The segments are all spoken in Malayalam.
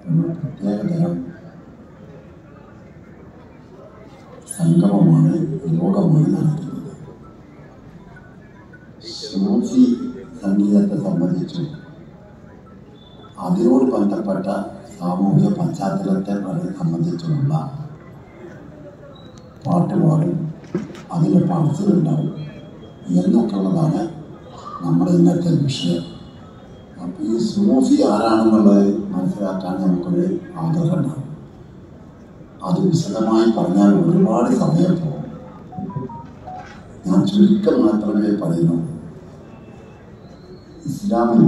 ഒരു പ്രത്യേകതരം സംഗമമാണ് യോഗമാണ് നടത്തുന്നത് സൂഫി സംഗീതത്തെ സംബന്ധിച്ചും അതിനോട് ബന്ധപ്പെട്ട സാമൂഹിക പശ്ചാത്തലത്തെ പല- സംബന്ധിച്ചുമുള്ള പാട്ടുപാടും അതിലെ പാട്ടുകളുണ്ടാവും എന്നൊക്കെ ഉള്ളതാണ് നമ്മുടെ ഇന്നത്തെ വിഷയം അപ്പോൾ ഈ സൂഫി ആരാണെന്നുള്ളത് മനസ്സിലാക്കാൻ നമുക്കൊരു ആഗ്രഹമുണ്ടാകും അത് വിശദമായി പറഞ്ഞാൽ ഒരുപാട് സമയം പോകും ഞാൻ ചുരുക്കം മാത്രമേ പറയുന്നുള്ളൂ ഇസ്ലാമിൽ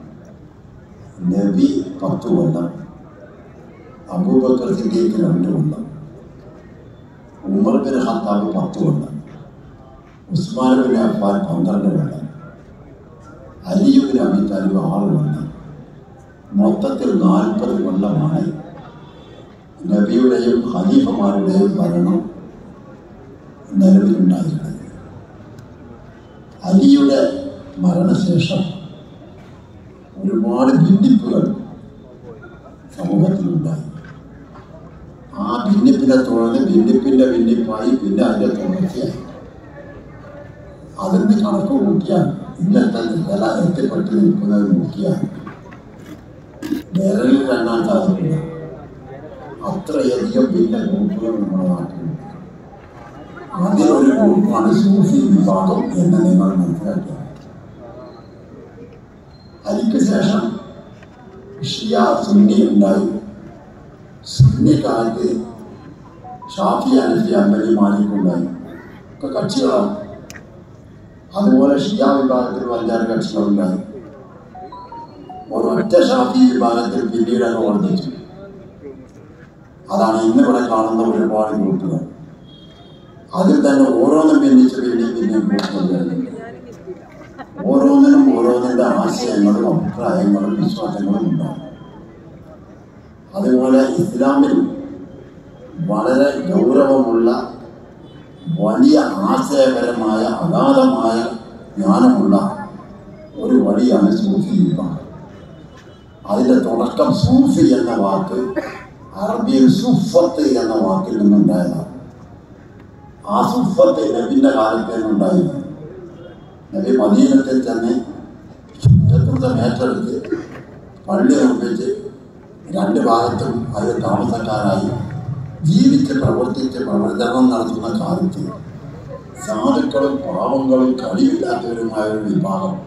നബി പത്ത് കൊല്ലം അബൂബക്കർ സിദ്ദീഖ് രണ്ട് കൊല്ലം ഉമർ ബിൻ ഖത്താബ് പത്ത് കൊല്ലം ഉസ്മാൻ ബിൻ അഫ്ഫാൻ പന്ത്രണ്ട് കൊല്ലം അലിയുബിൻ അബി താലിബ് ആറ് കൊല്ലം മൊത്തത്തിൽ നാൽപ്പത് കൊല്ലമാണ് നബിയുടെയും ഖലീഫമാരുടെയും ഭരണം നിലവിലുണ്ടായിരുന്നത് അലിയുടെ മരണശേഷം ഒരുപാട് ഭിന്നിപ്പുകൾ സമൂഹത്തിലുണ്ടായി ആ ഭിന്നിപ്പിനെ തുടർന്ന് ഭിന്നിപ്പിന്റെ ഭിന്നിപ്പായി പിന്നെ അതിന്റെ തുടർച്ചയായി അതിന് കണക്ക് കൂട്ടിയാൽ ഇന്നത്തെ നില എത്തിപ്പെട്ട് നിൽക്കുന്നത് നോക്കിയാൽ വിരലിൽ എണ്ണാൻ സാധിക്കില്ല അത്രയധികം ഭിന്ന ഗ്രൂപ്പുകൾ നമ്മുടെ നാട്ടിലുണ്ട് അതിലൊരു ഗ്രൂപ്പാണ് സൂഫി വിഭാഗം എന്ന് നിങ്ങൾ മനസ്സിലാക്കുക അതിക്ക് ശേഷം ഷിയ സുന്നി ഉണ്ടായി സുന്നി കാലത്ത് ഷാഫി അനഫി അമ്പലി മാലിക് ഉണ്ടായി ഒക്കെ കക്ഷികളാണ് അതുപോലെ ഷിയ വിഭാഗത്തിൽ അഞ്ചാറ് കക്ഷികളുണ്ടായി ഒരൊറ്റ ഷാഫി വിഭാഗത്തിൽ പിന്നീട് അങ്ങ് വർദ്ധിച്ചു അതാണ് ഇന്നിവിടെ കാണുന്ന ഒരുപാട് ഗ്രൂപ്പുകൾ അതിൽ തന്നെ ഓരോന്നും ഭിന്നിച്ച് പിന്നെ പിന്നെ ഗ്രൂപ്പുകൾ വരുന്നുണ്ട് ഓരോന്നിനും ഓരോന്നിന്റെ ആശയങ്ങളും അഭിപ്രായങ്ങളും വിശ്വാസങ്ങളും ഉണ്ടാകും അതുപോലെ ഇസ്ലാമിൽ വളരെ ഗൗരവമുള്ള വലിയ ആശയപരമായ അഗാധമായ ജ്ഞാനമുള്ള ഒരു വഴിയാണ് സൂഫി വിഭാഗം അതിന്റെ തുടക്കം സൂഫി എന്ന വാക്ക് അറബിയിൽ സുഫത്ത് എന്ന വാക്കിൽ നിന്നുണ്ടായതാണ് ആ സുഫത്ത് നബിന്റെ കാലത്ത് നിന്നുണ്ടായിരുന്നു നബി മദീനത്തിൽ തന്നെ നേതൃത്വം ഏറ്റെടുത്ത് പള്ളി നിർമ്മിച്ച് രണ്ട് ഭാഗത്തും അത് താമസക്കാരായി ജീവിച്ച് പ്രവർത്തിച്ച് പ്രവർത്തനം നടത്തുന്ന കാലത്ത് സാധുക്കളും പാവങ്ങളും കഴിവില്ലാത്തവരുമായ ഒരു വിഭാഗം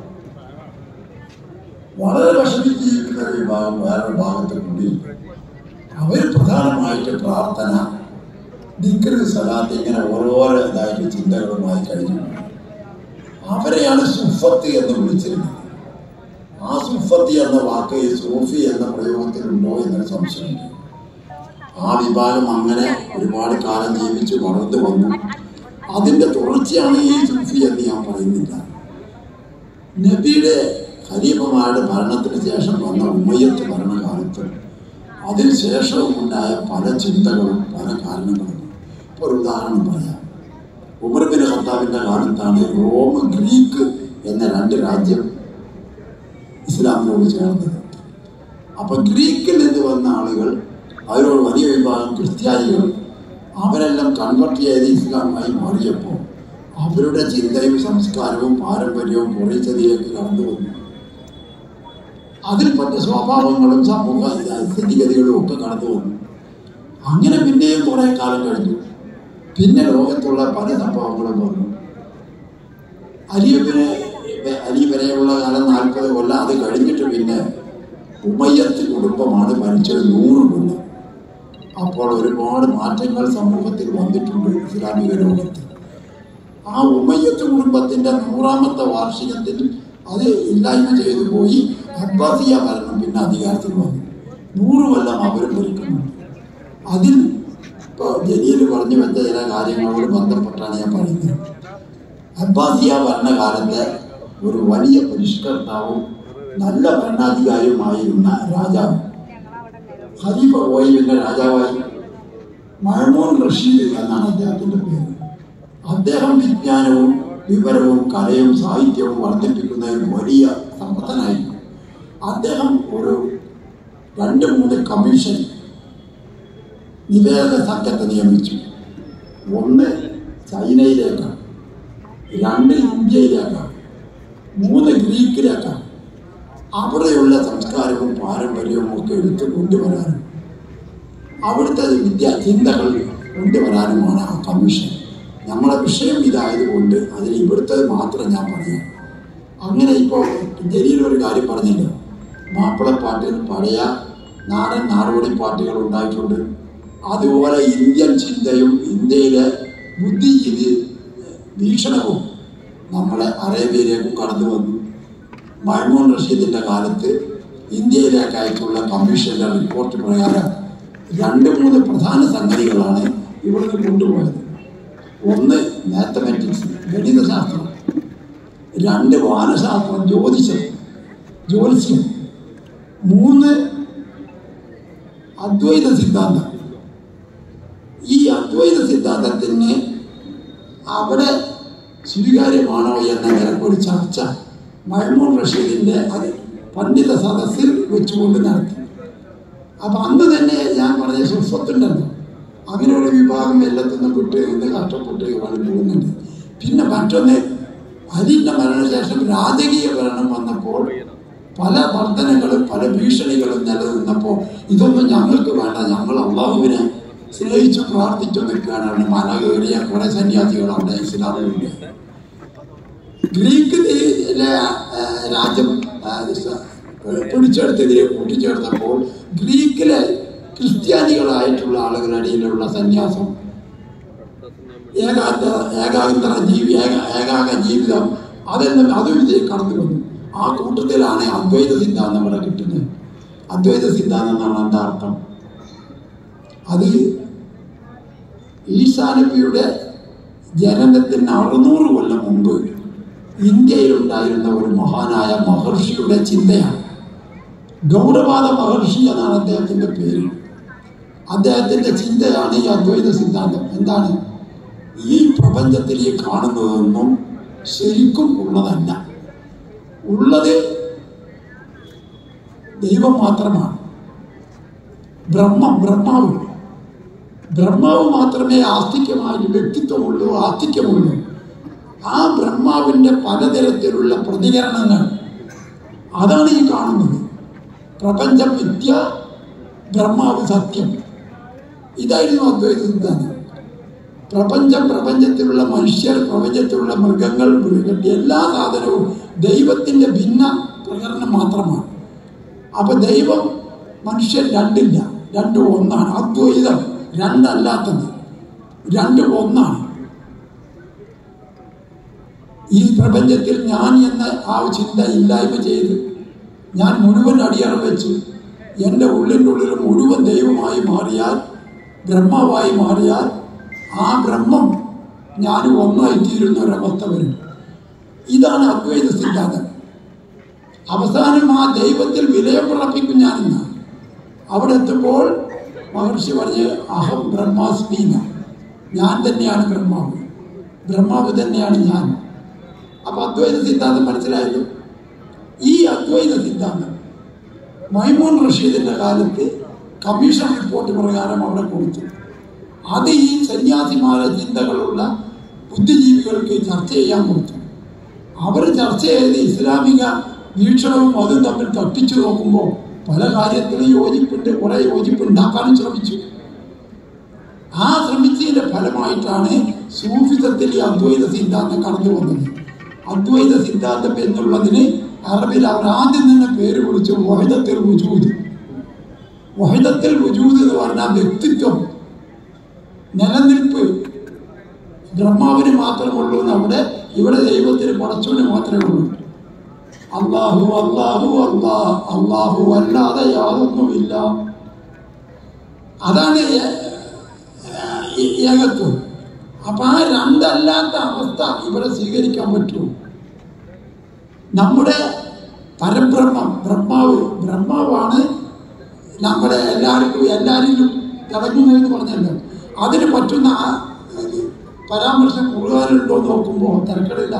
വളരെ വിഷമിച്ച് ജീവിക്കുന്ന ഒരു വിഭാഗം വേറൊരു ഭാഗത്ത് കൂടി അവർ പ്രധാനമായിട്ട് പ്രാർത്ഥന ദിക്കറ് സലാത്ത് ഇങ്ങനെ ഓരോരോ ഇതായിട്ട് ചിന്തകളുമായി കഴിഞ്ഞിട്ടുണ്ട് അവരെയാണ് സുഫത്ത് എന്ന് വിളിച്ചിരുന്നത് ആ സുഫത്ത് എന്ന വാക്ക് ഈ സൂഫി എന്ന പ്രയോഗത്തിലുണ്ടോ എന്നൊരു സംശയമുണ്ട് ആ വിഭാഗം അങ്ങനെ ഒരുപാട് കാലം ജീവിച്ച് വളർന്നു വന്നു അതിന്റെ തുടർച്ചയാണ് ഈ സൂഫി എന്ന് ഞാൻ പറയുന്നില്ല നബിയുടെ ഖലീഫമാരുടെ ഭരണത്തിന് ശേഷം വന്ന ഉമ്മയത്ത് ഭരണകാലത്ത് അതിനുശേഷവും ഉണ്ടായ പല ചിന്തകളും പല കാരണങ്ങളും ഇപ്പോൾ ഒരു ഉദാഹരണം പറയാം ഉമർ ബിൻ ഖത്താബിന്റെ കാലത്താണ് റോം ഗ്രീക്ക് എന്ന രണ്ട് രാജ്യം ഇസ്ലാമിനോട് ചേർന്നത് അപ്പൊ ഗ്രീക്കിൽ നിന്ന് വന്ന ആളുകൾ അവരോട് വലിയ വിഭാഗം ക്രിസ്ത്യാനികൾ അവരെല്ലാം കൺവെർട്ട് ചെയ്ത് ഇസ്ലാമായി മാറിയപ്പോൾ അവരുടെ ചിന്തയും സംസ്കാരവും പാരമ്പര്യവും പൊറിച്ചതിലേക്ക് കടന്നു വന്നു അതിൽപ്പെട്ട സ്വഭാവങ്ങളും സമൂഹ സ്ഥിതിഗതികളും ഒക്കെ കടന്നു വന്നു അങ്ങനെ പിന്നെയും കുറെ കാലം കഴിഞ്ഞു പിന്നെ ലോകത്തുള്ള പല സംഭവങ്ങളും വന്നു അലിയബിന് അലി വരെയുള്ള കാലം നാൽപ്പത് കൊല്ലം അത് കഴിഞ്ഞിട്ട് പിന്നെ ഉമയ്യത്ത് കുടുംബമാണ് മരിച്ചത് നൂറ് കൊല്ലം അപ്പോൾ ഒരുപാട് മാറ്റങ്ങൾ സമൂഹത്തിൽ വന്നിട്ടുണ്ട് ഇസ്ലാമിക ലോകത്ത് ആ ഉമയ്യത്ത് കുടുംബത്തിന്റെ നൂറാമത്തെ വാർഷികത്തിൽ അത് ഇല്ലായ്മ ചെയ്തു പോയി അബ്ബാസിയ ഭരണം പിന്നെ അധികാരത്തിൽ വന്നു നൂറ് കൊല്ലം അവർ ഭരിക്കുന്നുണ്ട് അതിൽ ഇപ്പോൾ ജലീൽ പറഞ്ഞു വെച്ച ചില കാര്യങ്ങളോട് ബന്ധപ്പെട്ടാണ് ഞാൻ പറയുന്നത് അബ്ബാസിയ ഭരണകാലത്തെ ഒരു വലിയ പരിഷ്കർത്താവും നല്ല ഭരണാധികാരിയുമായിരുന്ന രാജാവ് ഖലീഫ ഓയിലിന്റെ രാജാവായി മഴമോൻ റഷീദ് എന്നാണ് അദ്ദേഹത്തിന്റെ പേര് അദ്ദേഹം വിജ്ഞാനവും വിവരവും കലയും സാഹിത്യവും വർദ്ധിപ്പിക്കുന്നതിൽ വലിയ സമ്പന്നനായിരുന്നു അദ്ദേഹം ഒരു രണ്ട് മൂന്ന് കമ്മീഷൻ നിവേദക സംഘത്തെ നിയമിച്ചു ഒന്ന് ചൈനയിലേക്കാണ് രണ്ട് ഇന്ത്യയിലേക്കാണ് മൂന്ന് ഗ്രീക്കിലേക്കാണ് അവിടെയുള്ള സംസ്കാരവും പാരമ്പര്യവും ഒക്കെ എടുത്ത് കൊണ്ടുവരാനും അവിടുത്തെ വിദ്യാ ചിന്തകൾ കൊണ്ടുവരാനുമാണ് ആ കമ്മീഷൻ നമ്മളെ വിഷയം ഇതായതുകൊണ്ട് അതിൽ ഇവിടുത്തെ മാത്രം ഞാൻ പറയാം അങ്ങനെ ഇപ്പോൾ ജലീൽ ഒരു കാര്യം പറഞ്ഞല്ലോ മാപ്പിളപ്പാട്ടിൽ പഴയ നാടൻ നാടോടി പാട്ടുകൾ ഉണ്ടായിട്ടുണ്ട് അതുപോലെ ഇന്ത്യൻ ചിന്തയും ഇന്ത്യയിലെ ബുദ്ധിജീവി വീക്ഷണവും നമ്മളെ അറേബ്യയിലേക്കും കടന്നു വന്നു മഹ്മൂൺ റഷീദിൻ്റെ കാലത്ത് ഇന്ത്യയിലേക്കായിട്ടുള്ള കമ്മീഷന്റെ റിപ്പോർട്ട് പ്രകാരം രണ്ട് മൂന്ന് പ്രധാന സംഗതികളാണ് ഇവിടുന്ന് കൊണ്ടുപോയത് ഒന്ന് മാത്തമാറ്റിക്സ് ഗണിതശാസ്ത്രം രണ്ട് വാനശാസ്ത്രം ജ്യോതിഷം ജ്യോത്സ്യം മൂന്ന് അദ്വൈത സിദ്ധാന്തം ഈ അദ്വൈത സിദ്ധാന്തത്തിന് അവിടെ സ്വീകാര്യമാണോ എന്ന നിലക്കൊരു ചർച്ച മഹ്മൂദ് റഷീദിന്റെ അത് പണ്ഡിത സദസ്സിൽ വെച്ചുകൊണ്ട് നടത്തി അപ്പൊ അന്ന് തന്നെ ഞാൻ പറഞ്ഞ സ്വത്തുണ്ടല്ലോ അങ്ങനെ ഒരു വിഭാഗം എല്ലാത്തിനും വിട്ട് നിന്ന് കഷ്ടപ്പെട്ട് വഴി പോകുന്നുണ്ട് പിന്നെ മറ്റൊന്ന് അരിന്റെ മരണശേഷം രാജകീയ ഭരണം വന്നപ്പോൾ പല വർധനകളും പല ഭീഷണികളും നിലനിന്നപ്പോൾ ഇതൊന്നും ഞങ്ങൾക്ക് വേണ്ട ഞങ്ങൾ അള്ളാഹുവിനെ സ്നേഹിച്ചു പ്രാർത്ഥിച്ചു നിൽക്കുകയാണ് മന കയറിയ കുറെ സന്യാസികൾ അവിടെ ഇസ്ലാമിലുണ്ട് ഗ്രീക്കിലെ ആ, രാജ്യം ആ, സ- പിടിച്ചെടുത്തതിനെ കൂട്ടിച്ചേർത്തപ്പോൾ ഗ്രീക്കിലെ ക്രിസ്ത്യാനികളായിട്ടുള്ള ആളുകളുടെ ഇടയിലുള്ള സന്യാസം ഏകാന്ത ഏകാന്തര ജീവി ഏക ഏകാക ജീവിതം അതെല്ലാം അതും ഇതിൽ കടന്നു വന്നു ആ കൂട്ടത്തിലാണ് അദ്വൈത സിദ്ധാന്തം ഇവിടെ കിട്ടുന്നത് അദ്വൈത സിദ്ധാന്തം എന്നാണ് എന്താ അർത്ഥം അത് ഈശാനബിയുടെ ജനനത്തിന് അറുന്നൂറ് കൊല്ലം മുമ്പ് ഇന്ത്യയിലുണ്ടായിരുന്ന ഒരു മഹാനായ മഹർഷിയുടെ ചിന്തയാണ് ഗൗഡപാദ മഹർഷി എന്നാണ് അദ്ദേഹത്തിൻ്റെ പേര് അദ്ദേഹത്തിൻ്റെ ചിന്തയാണ് ഈ അദ്വൈത സിദ്ധാന്തം എന്താണ് ഈ പ്രപഞ്ചത്തിൽ ഈ കാണുന്നതൊന്നും ശരിക്കും ഉള്ളതല്ല ഉള്ളത് ദൈവം മാത്രമാണ് ബ്രഹ്മം ബ്രഹ്മാവ് ബ്രഹ്മാവ് മാത്രമേ ആസ്തിക്യമായിട്ട് വ്യക്തിത്വമുള്ളൂ ആസ്തിക്യമുള്ളൂ ആ ബ്രഹ്മാവിൻ്റെ പലതരത്തിലുള്ള പ്രതികരണങ്ങൾ അതാണ് ഈ കാണുന്നത് പ്രപഞ്ചം വിദ്യ ബ്രഹ്മാവ് സത്യം ഇതായിരുന്നു അദ്വൈത സിദ്ധാന്തം പ്രപഞ്ചം പ്രപഞ്ചത്തിലുള്ള മനുഷ്യർ പ്രപഞ്ചത്തിലുള്ള മൃഗങ്ങൾ മൃഗങ്ങൾ എല്ലാ സാധനവും ദൈവത്തിൻ്റെ ഭിന്ന പ്രകടനം മാത്രമാണ് അപ്പൊ ദൈവം മനുഷ്യൻ രണ്ടില്ല രണ്ടും ഒന്നാണ് അദ്വൈതം രണ്ടല്ലാത്തത് രണ്ടും ഒന്നാണ് ഈ പ്രപഞ്ചത്തിൽ ഞാൻ എന്ന ആ ചിന്ത ഇല്ലായ്മ ചെയ്ത് ഞാൻ മുഴുവൻ അടിയറ വെച്ച് എൻ്റെ ഉള്ളിൻ്റെ ഉള്ളിൽ മുഴുവൻ ദൈവമായി മാറിയാൽ ബ്രഹ്മാവായി മാറിയാൽ ആ ബ്രഹ്മം ഞാൻ ഒന്നായിത്തീരുന്ന ഒരവസ്ഥ വരും ഇതാണ് അദ്വൈത സിദ്ധാന്തം അവസാനം ആ ദൈവത്തിൽ വിലയം പ്രളപ്പിക്കും ഞാനെന്ന് അവിടെ എത്തുമ്പോൾ മഹർഷി പറഞ്ഞ് അഹം ബ്രഹ്മാസ്മീന ഞാൻ തന്നെയാണ് ബ്രഹ്മാവ് ബ്രഹ്മാവ് തന്നെയാണ് ഞാൻ അപ്പൊ അദ്വൈത സിദ്ധാന്തം മനസ്സിലായല്ലോ ഈ അദ്വൈത സിദ്ധാന്തം മൈമൂൺ റഷീദിന്റെ കാലത്ത് കമ്മീഷൻ റിപ്പോർട്ട് പ്രകാരം അവിടെ കൊടുത്തു അത് ഈ സന്യാസിമാരെ ചിന്തകളുള്ള ബുദ്ധിജീവികൾക്ക് ചർച്ച ചെയ്യാൻ കൊടുത്തു അവർ ചർച്ച ചെയ്ത് ഇസ്ലാമിക വീക്ഷണവും അതും തമ്മിൽ തട്ടിച്ചു നോക്കുമ്പോൾ പല കാര്യത്തിലും യോജിപ്പുണ്ട് കുറെ യോജിപ്പുണ്ടാക്കാനും ശ്രമിച്ചു ആ ശ്രമിച്ചതിന്റെ ഫലമായിട്ടാണ് സൂഫിസത്തിൽ ഈ അദ്വൈത സിദ്ധാന്തം കടന്നു വന്നത് അദ്വൈത സിദ്ധാന്തം എന്നുള്ളതിന് അറബിൽ അവർ ആദ്യം തന്നെ പേര് വിളിച്ചു വഹിദത്തിൽ വുജൂദ് വഹിദത്തിൽ വുജൂദ് എന്ന് പറഞ്ഞാൽ വ്യക്തിത്വം നിലനിൽപ്പ് ബ്രഹ്മാവിന് മാത്രമുള്ളൂ എന്ന് അവിടെ ഇവിടെ ദൈവത്തിന് പടച്ചവന് മാത്രമേ ഉള്ളൂ അള്ളാഹു അള്ളാഹു അള്ളാ അള്ളാഹു അല്ലാതെ യാതൊന്നുമില്ല അതാണ് ഏ- ഏ- ഏകത്വം അപ്പൊ ആ രണ്ടല്ലാത്ത അവസ്ഥ ഇവിടെ സ്വീകരിക്കാൻ പറ്റുമോ നമ്മുടെ പരബ്രഹ്മം ബ്രഹ്മാവ് ബ്രഹ്മാവാണ് നമ്മുടെ എല്ലാവർക്കും എല്ലാരിലും തിളങ്ങുന്നതെന്ന് പറഞ്ഞല്ലോ അതിന് പറ്റുന്ന ആ ഇത് പരാമർശം കൂടുതലുണ്ടോ നോക്കുമ്പോൾ തിരക്കടില്ല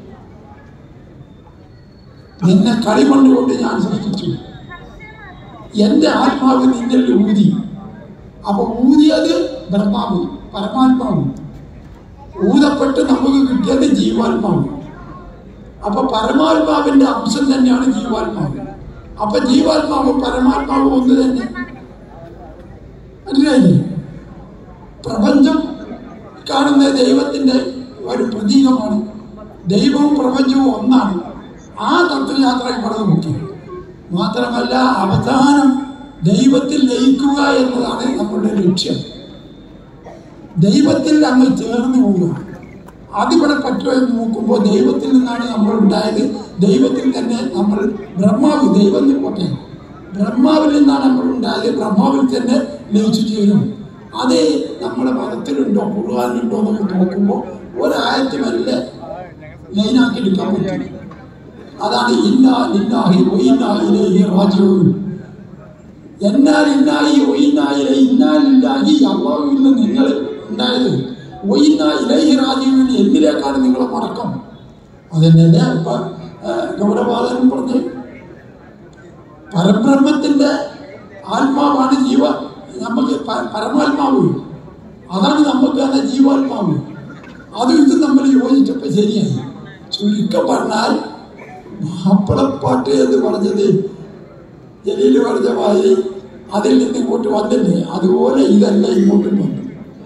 നിന്നെ കളിമണ്ണ് കൊണ്ട് ഞാൻ സൃഷ്ടിച്ചു എൻ്റെ ആത്മാവ് നിന്നിൽ ഊതി അപ്പൊ ഊതിയത് ബ്രഹ്മാവ് പരമാത്മാവ് ഊതപ്പെട്ട് നമുക്ക് കിട്ടിയത് ജീവാത്മാവ് അപ്പൊ പരമാത്മാവിന്റെ അംശം തന്നെയാണ് ജീവാത്മാവ് അപ്പൊ ജീവാത്മാവും പരമാത്മാവും ഒന്ന് തന്നെ മനസ്സിലായില്ലേ പ്രപഞ്ചം കാണുന്ന ദൈവത്തിന്റെ ഒരു പ്രതീകമാണ് ദൈവവും പ്രപഞ്ചവും ഒന്നാണ് ആ തത്വയാത്ര ഇവിടെ മുഖ്യം മാത്രമല്ല അവസാനം ദൈവത്തിൽ ലയിക്കുക എന്നതാണ് നമ്മുടെ ലക്ഷ്യം ദൈവത്തിൽ അങ്ങ് ചേർന്ന് പോവുക അതിവിടെ പറ്റുമോ എന്ന് നോക്കുമ്പോൾ ദൈവത്തിൽ നിന്നാണ് നമ്മൾ ഉണ്ടായത് ദൈവത്തിൽ തന്നെ നമ്മൾ ബ്രഹ്മാവ് ദൈവം എന്ന് പോട്ടെ ബ്രഹ്മാവിൽ നിന്നാണ് നമ്മൾ ഉണ്ടായത് ബ്രഹ്മാവിൽ തന്നെ ലയിച്ചു ചേരും അത് നമ്മുടെ മതത്തിലുണ്ടോ ഖുർആാനിലുണ്ടോ എന്നൊക്കെ നോക്കുമ്പോൾ ഒരായത്ത് വല്ല ലൈനാക്കി എടുക്കാൻ പറ്റും അതാണ് ഇന്നാ ലില്ലാഹി വഇന്നാ ഇലൈഹി റാജിഊൻ എന്നാൽ ഇന്നായി ഒയിന്നായിലെ ഇന്നാലില്ലാഹി അള്ളാഹുവിൽ നിന്ന് നിങ്ങൾ ഉണ്ടായത് ഒയിന്നാ ഇലൈഹി റാജിഊൻ എന്തിലേക്കാണ് നിങ്ങളെ മടക്കം അതന്നെ ഇപ്പൊ ഗൗരവാദനും പറഞ്ഞ് പരബ്രഹ്മത്തിന്റെ ആത്മാവാണ് ജീവ നമുക്ക് പ- പരമാത്മാവ് അതാണ് നമുക്ക് അതെ ജീവാത്മാവ് അതും ഇത് നമ്മൾ യോജിച്ചപ്പോൾ ശരിയായി ചുരുക്കം പറഞ്ഞാൽ മാപ്പിളപ്പാട്ട് എന്ന് പറഞ്ഞത് ജലീല് പറഞ്ഞ മാതിരി അതിൽ നിന്ന് ഇങ്ങോട്ട് വന്നില്ലേ അതുപോലെ ഇതല്ല ഇങ്ങോട്ടും വന്നു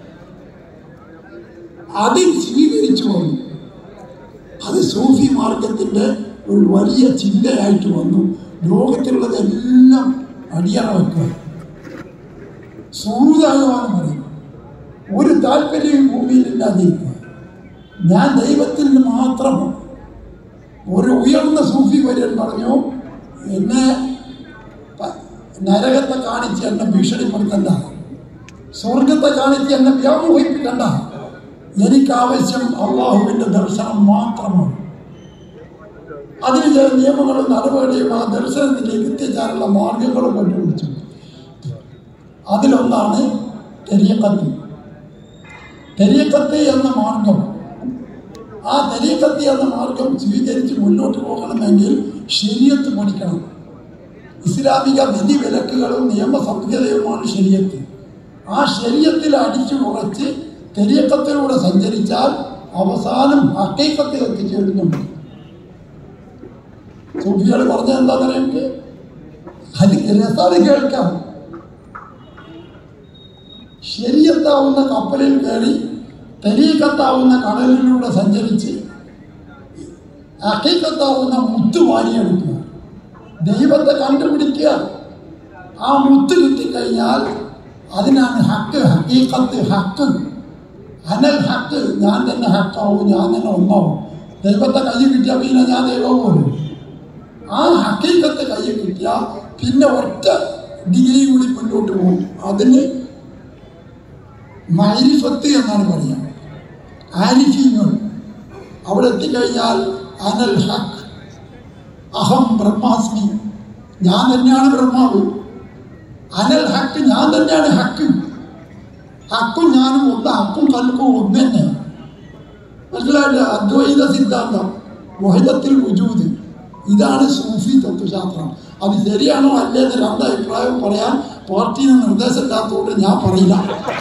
അതിൽ സ്വീകരിച്ചു വന്നു അത് സൂഫി മാർഗത്തിന്റെ ഒരു വലിയ ചിന്തയായിട്ട് വന്നു ലോകത്തിലുള്ളതെല്ലാം അടിയറ വെക്കുക സൂതാകുവാൻ പറയും ഒരു താല്പര്യവും ഭൂമിയിലില്ലാതിരിക്കുക ഞാൻ ദൈവത്തിൽ മാത്രം ഒരു ഉയർന്ന സൂഫി വര്യൻ പറഞ്ഞു എന്നെ പ- നരകത്തെ കാണിച്ച് എന്നെ ഭീഷണിപ്പെടുത്തണ്ട സ്വർഗത്തെ കാണിച്ച് എന്നെ വ്യാമോഹിപ്പിക്കണ്ട എനിക്കാവശ്യം അള്ളാഹുവിൻ്റെ ദർശനം മാത്രമാണ് അതിന് ചില നിയമങ്ങളും നടപടിയും ആ ദർശനത്തിലേക്ക് എത്തിച്ചാലുള്ള മാർഗങ്ങളും കണ്ടുപിടിച്ചു അതിലൊന്നാണ് തെരിയക്കത്ത് തെരിയക്കത്ത് എന്ന മാർഗം ആ തെരീക്കത്ത് എന്ന മാർഗം സ്വീകരിച്ച് മുന്നോട്ട് പോകണമെങ്കിൽ ശരീരത്ത് പഠിക്കണം ഇസ്ലാമിക വിധി വിലക്കുകളും നിയമ സംഹിതയുമാണ് ശരീരത്ത് ആ ശരീരത്തിൽ അടിച്ചു ഉറച്ച് തെരീക്കത്തിലൂടെ സഞ്ചരിച്ചാൽ അവസാനം ഹക്കൈക്കത്തിൽ എത്തിച്ചേരുന്നുണ്ട് സൂഫികൾ പറഞ്ഞത് എന്താണെന്ന് അറിയാമെങ്കിൽ അത് രസാണ് കേൾക്കാം ശരിയത്താവുന്ന കപ്പലിൽ കയറി തെരീക്കത്താവുന്ന കടലിലൂടെ സഞ്ചരിച്ച് അക്കൈക്കത്താവുന്ന മുത്ത് വാരിയെടുക്കുക ദൈവത്തെ കണ്ടുപിടിക്കുക ആ മുത്ത് കിട്ടിക്കഴിഞ്ഞാൽ അതിനാണ് ഹക്ക് ഹക്കീക്കത്ത് ഹക്ക് അനൽ ഹക്ക് ഞാൻ തന്നെ ഹക്കാവും ഞാൻ തന്നെ ഒന്നാവും ദൈവത്തെ കൈ കിട്ടിയാൽ പിന്നെ ഞാൻ ദൈവവും ആ ഹക്കീക്കത്ത് കൈ കിട്ടിയാൽ പിന്നെ ഒറ്റ ഡിഗ്രി കൂടി മുന്നോട്ട് പോകും അതിന് മൈരിഫത്ത് എന്നാണ് പറയുക ആരിഫീങ്ങൾ അവിടെ എത്തിക്കഴിഞ്ഞാൽ അനൽ ഹക്ക് അഹം ബ്രഹ്മാസ്മി ഞാൻ തന്നെയാണ് ബ്രഹ്മാവ് അനൽ ഹക്ക് ഞാൻ തന്നെയാണ് ഹക്ക് ഹക്കും ഞാനും ഒന്ന് ഹക്കും കൽക്കും ഒന്ന് തന്നെ മനസ്സിലായില്ല അദ്വൈത സിദ്ധാന്തം വഹിതത്തിൽ വുജൂദ് ഇതാണ് സൂഫി തത്വശാസ്ത്രം അത് ശരിയാണോ അല്ലേ എന്ന് രണ്ടഭിപ്രായം പറയാൻ പാർട്ടിന് നിർദ്ദേശമില്ലാത്തതുകൊണ്ട് ഞാൻ പറയില്ല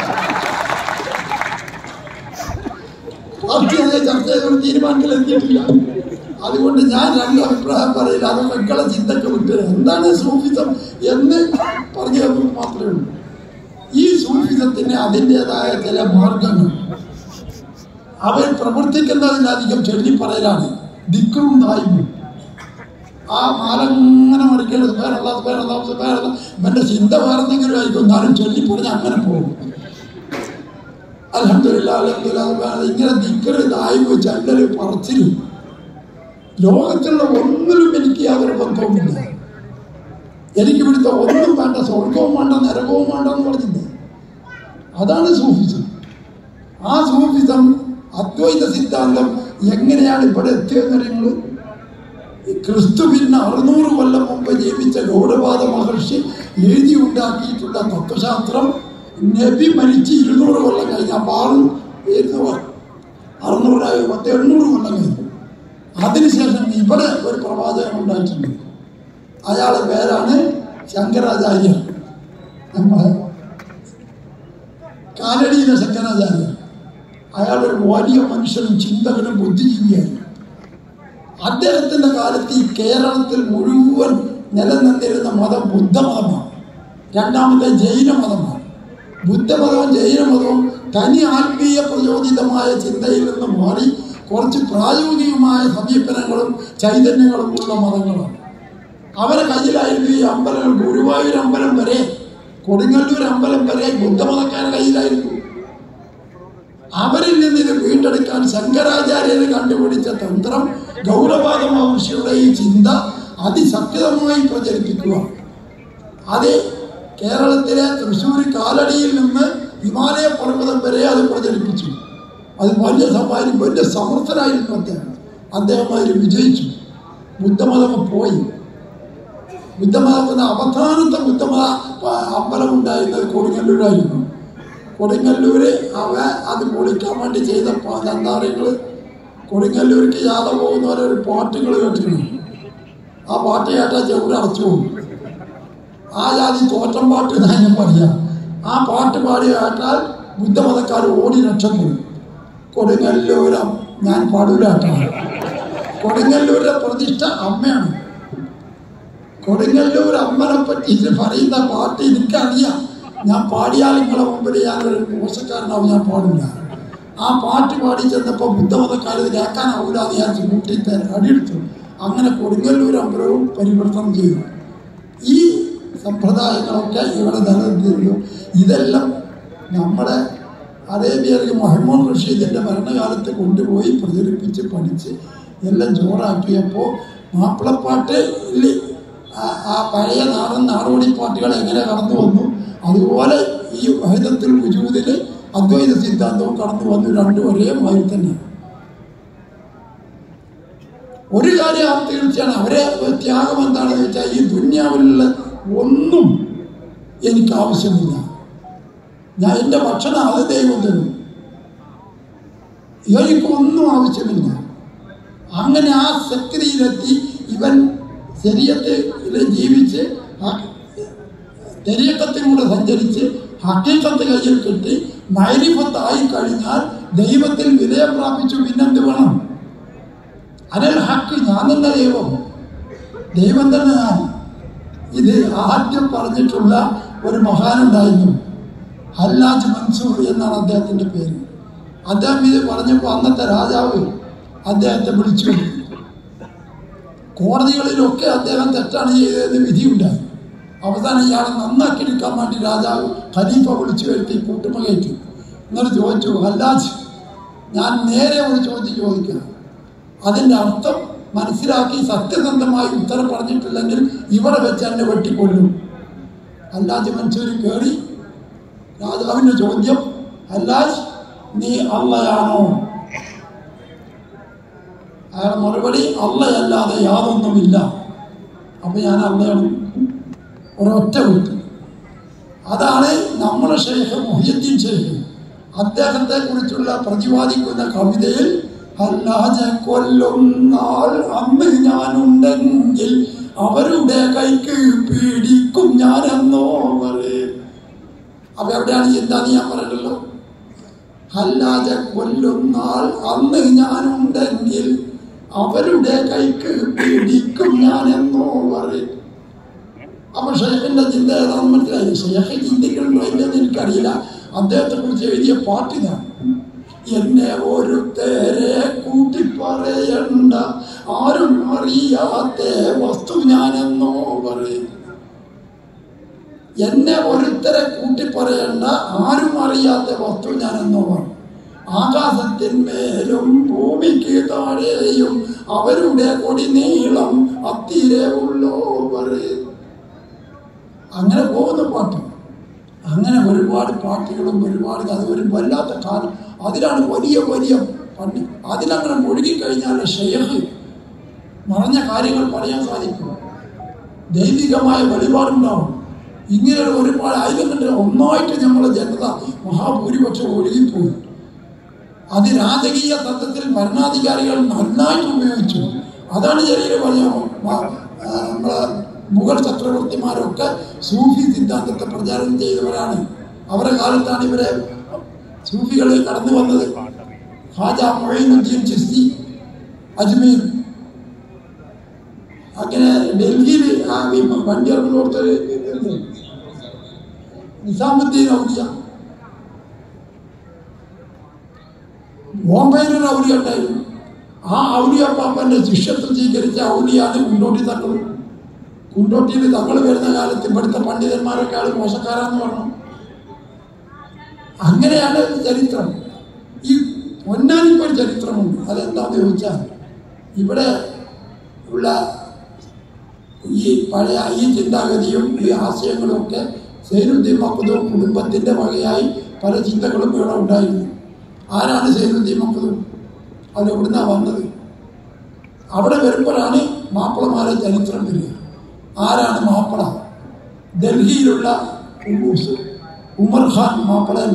പാർട്ടി അതേ ചർച്ച ചെയ്തൊരു തീരുമാനത്തിൽ എത്തിയിട്ടില്ല അതുകൊണ്ട് ഞാൻ രണ്ട് അഭിപ്രായം പറയില്ല അത് മക്കളെ ചിന്തക്ക് വിട്ട് എന്താണ് സൂഫിസം എന്ന് പറഞ്ഞു തന്നു മാത്രമേ ഉള്ളൂ ഈ സൂഫിസത്തിന് അതിൻ്റെതായ ചില മാർഗങ്ങൾ അവർ പ്രവർത്തിക്കുന്നതിലധികം ചൊല്ലിപ്പറയലാണ് ദിക്കും തായ്മയും ആ മാലങ്ങനെ മടിക്കേണ്ടത് പേരല്ല പേരല്ല പേരല്ല ഇവന്റെ ചിന്ത വേറെ എന്തെങ്കിലും ആയിരിക്കും എന്നാലും ചൊല്ലിപ്പറഞ്ഞ് അങ്ങനെ പോകും അലഹമില്ല അലഹമില്ല ഇങ്ങനെ ദിക്കറ് തായ്മ ചല്ലല് പറച്ചിലും ലോകത്തുള്ള ഒന്നിലും എനിക്ക് യാതൊരു ബന്ധവുമില്ല എനിക്ക് ഇവിടുത്തെ ഒന്നും വേണ്ട സ്വർഗവും വേണ്ട നരകവും വേണ്ട എന്ന് പറഞ്ഞില്ലേ അതാണ് സൂഫിസം ആ സൂഫിസം അദ്വൈത സിദ്ധാന്തം എങ്ങനെയാണ് ഇവിടെ എത്തിയെന്ന് നിങ്ങൾ ക്രിസ്തുവിന് അറുന്നൂറ് കൊല്ലം മുമ്പ് ജീവിച്ച ഗൗഡപാദ മഹർഷി എഴുതി ഉണ്ടാക്കിയിട്ടുള്ള തത്വശാസ്ത്രം നബി മരിച്ച് ഇരുന്നൂറ് കൊല്ലം കഴിഞ്ഞ് അപ്പോൾ ആറ് ഇരുന്നൂറ് അറുന്നൂറായി പത്ത് എണ്ണൂറ് കൊല്ലം കഴിഞ്ഞു അതിനുശേഷം ഇവിടെ ഒരു പ്രവാചകൻ ഉണ്ടായിട്ടുണ്ട് അയാളുടെ പേരാണ് ശങ്കരാചാര്യർ നമ്മളെ കാലടിയിലെ ശങ്കരാചാര്യർ അയാളൊരു വലിയ മനുഷ്യനും ചിന്തകനും ബുദ്ധിജീവിയായിരുന്നു അദ്ദേഹത്തിന്റെ കാലത്ത് ഈ കേരളത്തിൽ മുഴുവൻ നിലനിന്നിരുന്ന മതം ബുദ്ധമതമാണ് രണ്ടാമത്തെ ജൈനമതമാണ് ബുദ്ധമതവും ജൈനമതവും തനി ആത്മീയ പ്രചോദിതമായ ചിന്തയിൽ നിന്ന് മാറി കുറച്ച് പ്രായോഗികമായ സമീപനങ്ങളും ചൈതന്യങ്ങളും ഉള്ള മതങ്ങളാണ് അവരെ കയ്യിലായിരുന്നു ഈ അമ്പലങ്ങൾ ഗുരുവായൂർ അമ്പലം വരെ കൊടുങ്ങല്ലൂർ അമ്പലം വരെ ബുദ്ധമതക്കാരുടെ കയ്യിലായിരുന്നു അവരിൽ നിന്ന് ഇത് വീണ്ടെടുക്കാൻ ശങ്കരാചാര്യർ കണ്ടുപിടിച്ച തന്ത്രം ഗൗരവാദ മഹർഷിയുടെ ഈ ചിന്ത അതിശക്തമായി പ്രചരിപ്പിക്കുക അത് കേരളത്തിലെ തൃശ്ശൂർ കാലടിയിൽ നിന്ന് ഹിമാലയ പർവ്വതം വരെ അത് പ്രചരിപ്പിച്ചു അത് വലിയ സമാരും വലിയ സമർത്ഥനായിരുന്നു അദ്ദേഹം അദ്ദേഹം അതിൽ വിജയിച്ചു ബുദ്ധമതം പോയി ബുദ്ധമതത്തിന് അവസാനത്തെ ബുദ്ധമത അമ്പലം ഉണ്ടായിരുന്നത് കൊടുങ്ങല്ലൂരായിരുന്നു കൊടുങ്ങല്ലൂര് അവ അത് പൊളിക്കാൻ വേണ്ടി ചെയ്ത ദന്താറികൾ കൊടുങ്ങല്ലൂർക്ക് യാത പോകുന്നവരൊരു പാട്ടുകൾ കേട്ടിരുന്നു ആ പാട്ട് കേട്ടാൽ ചെവിടെ അടച്ചു പോകും ആ ജാതി തോറ്റം പാട്ട് എന്നാ ഞാൻ പറയാം ആ പാട്ട് പാടി കേട്ടാൽ ബുദ്ധമതക്കാർ ഓടി രക്ഷപ്പെടും കൊടുങ്ങല്ലൂരം ഞാൻ പാടൂരാട്ടാണ് കൊടുങ്ങല്ലൂരിലെ പ്രതിഷ്ഠ അമ്മയാണ് കൊടുങ്ങല്ലൂർ അമ്മനെ പറ്റി ഇത് പറയുന്ന പാട്ട് എനിക്കറിയാം ഞാൻ പാടിയാൽ നിങ്ങളെ മുമ്പിൽ ഞാനൊരു മോശക്കാരനാവും ഞാൻ പാടില്ല ആ പാട്ട് പാടി ചെന്നപ്പോൾ ബുദ്ധമതക്കാർ ഇത് കേൾക്കാനാവില്ല എന്ന് ഞാൻ കൂട്ടി അടിയെടുത്തു അങ്ങനെ കൊടുങ്ങല്ലൂർ അമ്പലവും പരിവർത്തനം ചെയ്തു ഈ സമ്പ്രദായങ്ങളൊക്കെ ഇവിടെ നിലനിന്നിരുന്നു ഇതെല്ലാം നമ്മുടെ അറേബ്യയിലേക്ക് മുഹമ്മദ് റഷീദിൻ്റെ ഭരണകാലത്ത് കൊണ്ടുപോയി പ്രചരിപ്പിച്ച് പഠിച്ച് എല്ലാം ചോറാക്കിയപ്പോൾ മാപ്പിളപ്പാട്ടിൽ ആ പഴയ നാടൻ നാടോടി പാട്ടുകൾ എങ്ങനെ കടന്നു വന്നു അതുപോലെ ഈ വൈദത്തിൽ ഉജൂതിൽ അദ്വൈത സിദ്ധാന്തവും കടന്നു വന്നു രണ്ടും ഒരേ മാതിരി തന്നെ ഒരു കാര്യം തീർച്ചയാണ് അവരെ ത്യാഗം എന്താണെന്ന് വെച്ചാൽ ഈ ദുന്യാവിലുള്ള ഒന്നും എനിക്ക് ആവശ്യമില്ല ഞാൻ എൻ്റെ ഭക്ഷണം അത് ദൈവം തരും എനിക്കൊന്നും ആവശ്യമില്ല അങ്ങനെ ആ ശക്തിയിലെത്തി ഇവൻ ശരീരത്തിൽ ജീവിച്ച് ശരീരത്തിലൂടെ സഞ്ചരിച്ച് ഹക്കീക്കത്ത് കയ്യിൽ കിട്ടി നൈരിഫത്തായി കഴിഞ്ഞാൽ ദൈവത്തിൽ വിലയം പ്രാപിച്ചു പിന്നെന്ത് വേണം അനൽ ഹക്ക് ഞാൻ തന്നെ ദൈവം ദൈവം തന്നെ ഞാൻ ഇത് ആദ്യം പറഞ്ഞിട്ടുള്ള ഒരു മഹാനുണ്ടായിരുന്നു ഹല്ലാജ് മൻസൂർ എന്നാണ് അദ്ദേഹത്തിൻ്റെ പേര് അദ്ദേഹം ഇത് പറഞ്ഞപ്പോൾ അന്നത്തെ രാജാവ് അദ്ദേഹത്തെ വിളിച്ചു വരുത്തി കോടതികളിലൊക്കെ അദ്ദേഹം തെറ്റാണ് ചെയ്തതെന്ന് വിധിയുണ്ടായി അവസാനം ഇയാളെ നന്നാക്കി എടുക്കാൻ വേണ്ടി രാജാവ് ഖലീഫ വിളിച്ചു വരുത്തി കൂട്ടുമ കയറ്റി എന്നിട്ട് ചോദിച്ചു ഹല്ലാജ് ഞാൻ നേരെ ഒരു ചോദ്യം ചോദിക്കാം അതിൻ്റെ അർത്ഥം മനസ്സിലാക്കി സത്യസന്ധമായി ഉത്തരം പറഞ്ഞിട്ടില്ലെങ്കിൽ ഇവിടെ വെച്ച് എന്നെ വെട്ടിക്കൊല്ലും അല്ലാജ് മൻസൂരി കയറി രാജാവിൻ്റെ ചോദ്യം അല്ലാജ് നീ അള്ളയാണോ അയാൾ മറുപടി അള്ളയല്ലാതെ യാതൊന്നുമില്ല അപ്പം ഞാൻ അള്ളയാണ് ഒരൊറ്റ വിട്ടു അതാണ് നമ്മുടെ ഷെയ്ഖ് മൊഹിയുദ്ദീൻ ഷെയ്ഖ് അദ്ദേഹത്തെ കുറിച്ചുള്ള പ്രതിപാദിക്കുന്ന കവിതയിൽ അല്ലാജ കൊല്ലുന്നാൾ അന്ന് ഞാനുണ്ടെങ്കിൽ അവരുടെ കൈക്ക് പിടിക്കും ഞാനെന്നോ പറയും അപ്പൊ എവിടെയാണ് എന്താന്ന് ഞാൻ പറയണ്ടല്ലോ അല്ലാജ കൊല്ലുന്നാൾ അന്ന് ഞാനുണ്ടെങ്കിൽ അവരുടെ കൈക്ക് പിടിക്കും ഞാനെന്നോ പറയും അപ്പൊ ഷെയ്ഖിന്റെ ചിന്ത ഏതാണെന്ന് മനസ്സിലായി ഷെയ്ഖ് ചിന്തിക്കുന്നുണ്ടോ ഇല്ലെന്ന് എനിക്കറിയില്ല അദ്ദേഹത്തെ കുറിച്ച് എഴുതിയ പാട്ടിതാണ് എന്നെ ഒരുത്തേരെ കൂട്ടി പറയണ്ട ആരും അറിയാത്ത വസ്തു ഞാനെന്നോ പറയും എന്നെ ഒരുത്തരെ കൂട്ടി പറയണ്ട ആരും അറിയാത്ത വസ്തു ഞാനെന്നോ പറയും ആകാശത്തിന്മേലും ഭൂമിക്ക് താഴെയും അവരുടെ കൊടി നീളം അത്തിരെ ഉള്ളോ പറയും അങ്ങനെ പോകുന്ന പാട്ട് അങ്ങനെ ഒരുപാട് പാട്ടുകളും ഒരുപാട് അത് ഒരു വല്ലാത്ത കാലം അതിലാണ് വലിയ വലിയ പണ്ട് അതിലങ്ങനെ മുഴുകിക്കഴിഞ്ഞാൽ ഷെയ്ഖ് മറഞ്ഞ കാര്യങ്ങൾ പറയാൻ സാധിക്കും ദൈവികമായ വെളിപാടുണ്ടാവും ഇങ്ങനെ ഒരുപാട് ആയിരത്തിൻ്റെ ഒന്നായിട്ട് നമ്മളെ ജനത മഹാഭൂരിപക്ഷം ഒഴുകിപ്പോയി അത് രാജകീയ തത്വത്തിൽ ഭരണാധികാരികൾ നന്നായിട്ട് ഉപയോഗിച്ചു അതാണ് ചെറിയ പറഞ്ഞ നമ്മളെ മുഗൾ ചക്രവർത്തിമാരൊക്കെ സൂഫി സിദ്ധാന്തത്തെ പ്രചാരം ചെയ്തവരാണ് അവരുടെ കാലത്താണ് ഇവരെ സൂഫികൾ കടന്നു വന്നത് ഹാജ മൊയ്നുദ്ദീൻ ചിസ്തി അജ്മീർ അങ്ങനെ ഡൽഹിയിൽ ആ ഈ വണ്ടി ഇറങ്ങുന്നോടത്തൊരു ഇതുണ്ട്. നിസാമുദ്ദീൻ ഔലിയ ബോംബെയിൽ ഒരു ഔലിയ ഉണ്ടായിരുന്നു ആ ഔലിയ പാപ്പന്റെ ശിഷ്യത്വം സ്വീകരിച്ച ഔലിയാണ് കുണ്ടോട്ടി തങ്ങൾ കുണ്ടോട്ടിയിൽ തങ്ങൾ വരുന്ന കാലത്ത് ഇവിടുത്തെ പണ്ഡിതന്മാരൊക്കെ ആൾ മോശക്കാരാന്ന് പറഞ്ഞു അങ്ങനെയാണ് ചരിത്രം ഈ പൊന്നാനിക്ക് ഒരു ചരിത്രമുണ്ട് അതെന്താന്ന് ചോദിച്ചാൽ ഇവിടെ ഉള്ള ഈ പഴയ ഈ ചിന്താഗതിയും ഈ ആശയങ്ങളും ഒക്കെ സൈനുദ്ദീൻ മക്കുദും കുടുംബത്തിൻ്റെ വകയായി പല ചിന്തകളും ഇവിടെ ഉണ്ടായിരുന്നു ആരാണ് സൈനുദ്ദീൻ മക്കുദും അത് എവിടുന്നാണ് വന്നത് അവിടെ വരുമ്പോഴാണ് മാപ്പിളമാരെ ചരിത്രം വരിക ആരാണ് മാപ്പിള ഡൽഹിയിലുള്ള ഉ- ഉമർ ഖാൻ മാപ്പിളയല്ല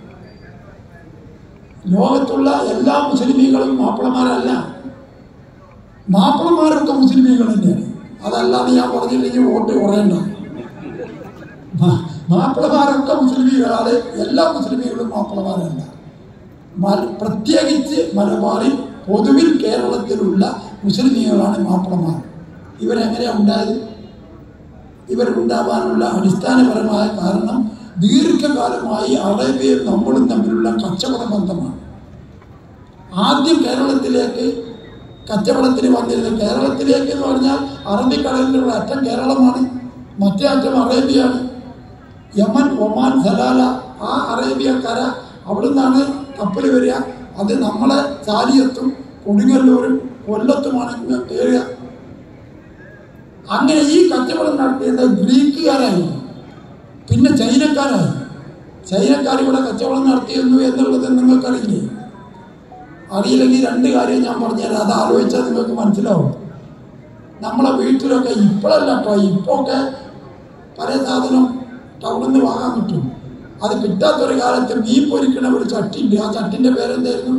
ലോകത്തുള്ള എല്ലാ മുസ്ലിമീങ്ങളും മാപ്പിളമാരല്ല മാപ്പിളമാരൊക്കെ മുസ്ലിമീങ്ങൾ തന്നെയാണ് അതല്ലാതെ ഞാൻ പറഞ്ഞില്ലെങ്കിൽ വോട്ട് കുറയണ്ട മാ- മാപ്പിളമാരൊക്കെ മുസ്ലിമീകളാണ് എല്ലാ മുസ്ലിമീകളും മാപ്പിളമാരല്ല മല- പ്രത്യേകിച്ച് മലബാറിൽ പൊതുവിൽ കേരളത്തിലുള്ള മുസ്ലിമീങ്ങളാണ് മാപ്പിളമാർ ഇവരെങ്ങനെയാണ് ഉണ്ടായത് ഇവരുണ്ടാവാനുള്ള അടിസ്ഥാനപരമായ കാരണം ദീർഘകാലമായി അറേബ്യയും നമ്മളും തമ്മിലുള്ള കച്ചവട ബന്ധമാണ് ആദ്യം കേരളത്തിലേക്ക് കച്ചവടത്തിന് വന്നിരുന്നത് കേരളത്തിലേക്ക് എന്ന് പറഞ്ഞാൽ അറബിക്കടലിലുള്ള അറ്റം കേരളമാണ് മറ്റേ അറ്റം അറേബ്യയാണ് യമൻ ഒമാൻ സലാല ആ അറേബ്യ കര അവിടെ നിന്നാണ് കപ്പൽ വരിക അത് നമ്മളെ ചാലിയത്തും കൊടുങ്ങല്ലൂരും കൊല്ലത്തുമാണ് ഇങ്ങ് കയറുക അങ്ങനെ ഈ കച്ചവടം നടത്തിയത് ഗ്രീക്കുകാരായിരുന്നു പിന്നെ ചൈനക്കാരായി ചൈനക്കാർ ഇവിടെ കച്ചവടം നടത്തിയിരുന്നു എന്നുള്ളത് നിങ്ങൾക്കറിയില്ലേ അറിയില്ലെങ്കിൽ രണ്ട് കാര്യം ഞാൻ പറഞ്ഞുതരാം അത് ആലോചിച്ചാൽ നിങ്ങൾക്ക് മനസ്സിലാവും നമ്മളെ വീട്ടിലൊക്കെ ഇപ്പോഴല്ല കേട്ടോ ഇപ്പോൾ ഒക്കെ പല സാധനം ടൗണിൽ നിന്ന് വാങ്ങാൻ കിട്ടും അത് കിട്ടാത്തൊരു കാലത്ത് മീൻ പൊരിക്കണ ഒരു ചട്ടി ഉണ്ട് ആ ചട്ടിൻ്റെ പേരെന്തായിരുന്നു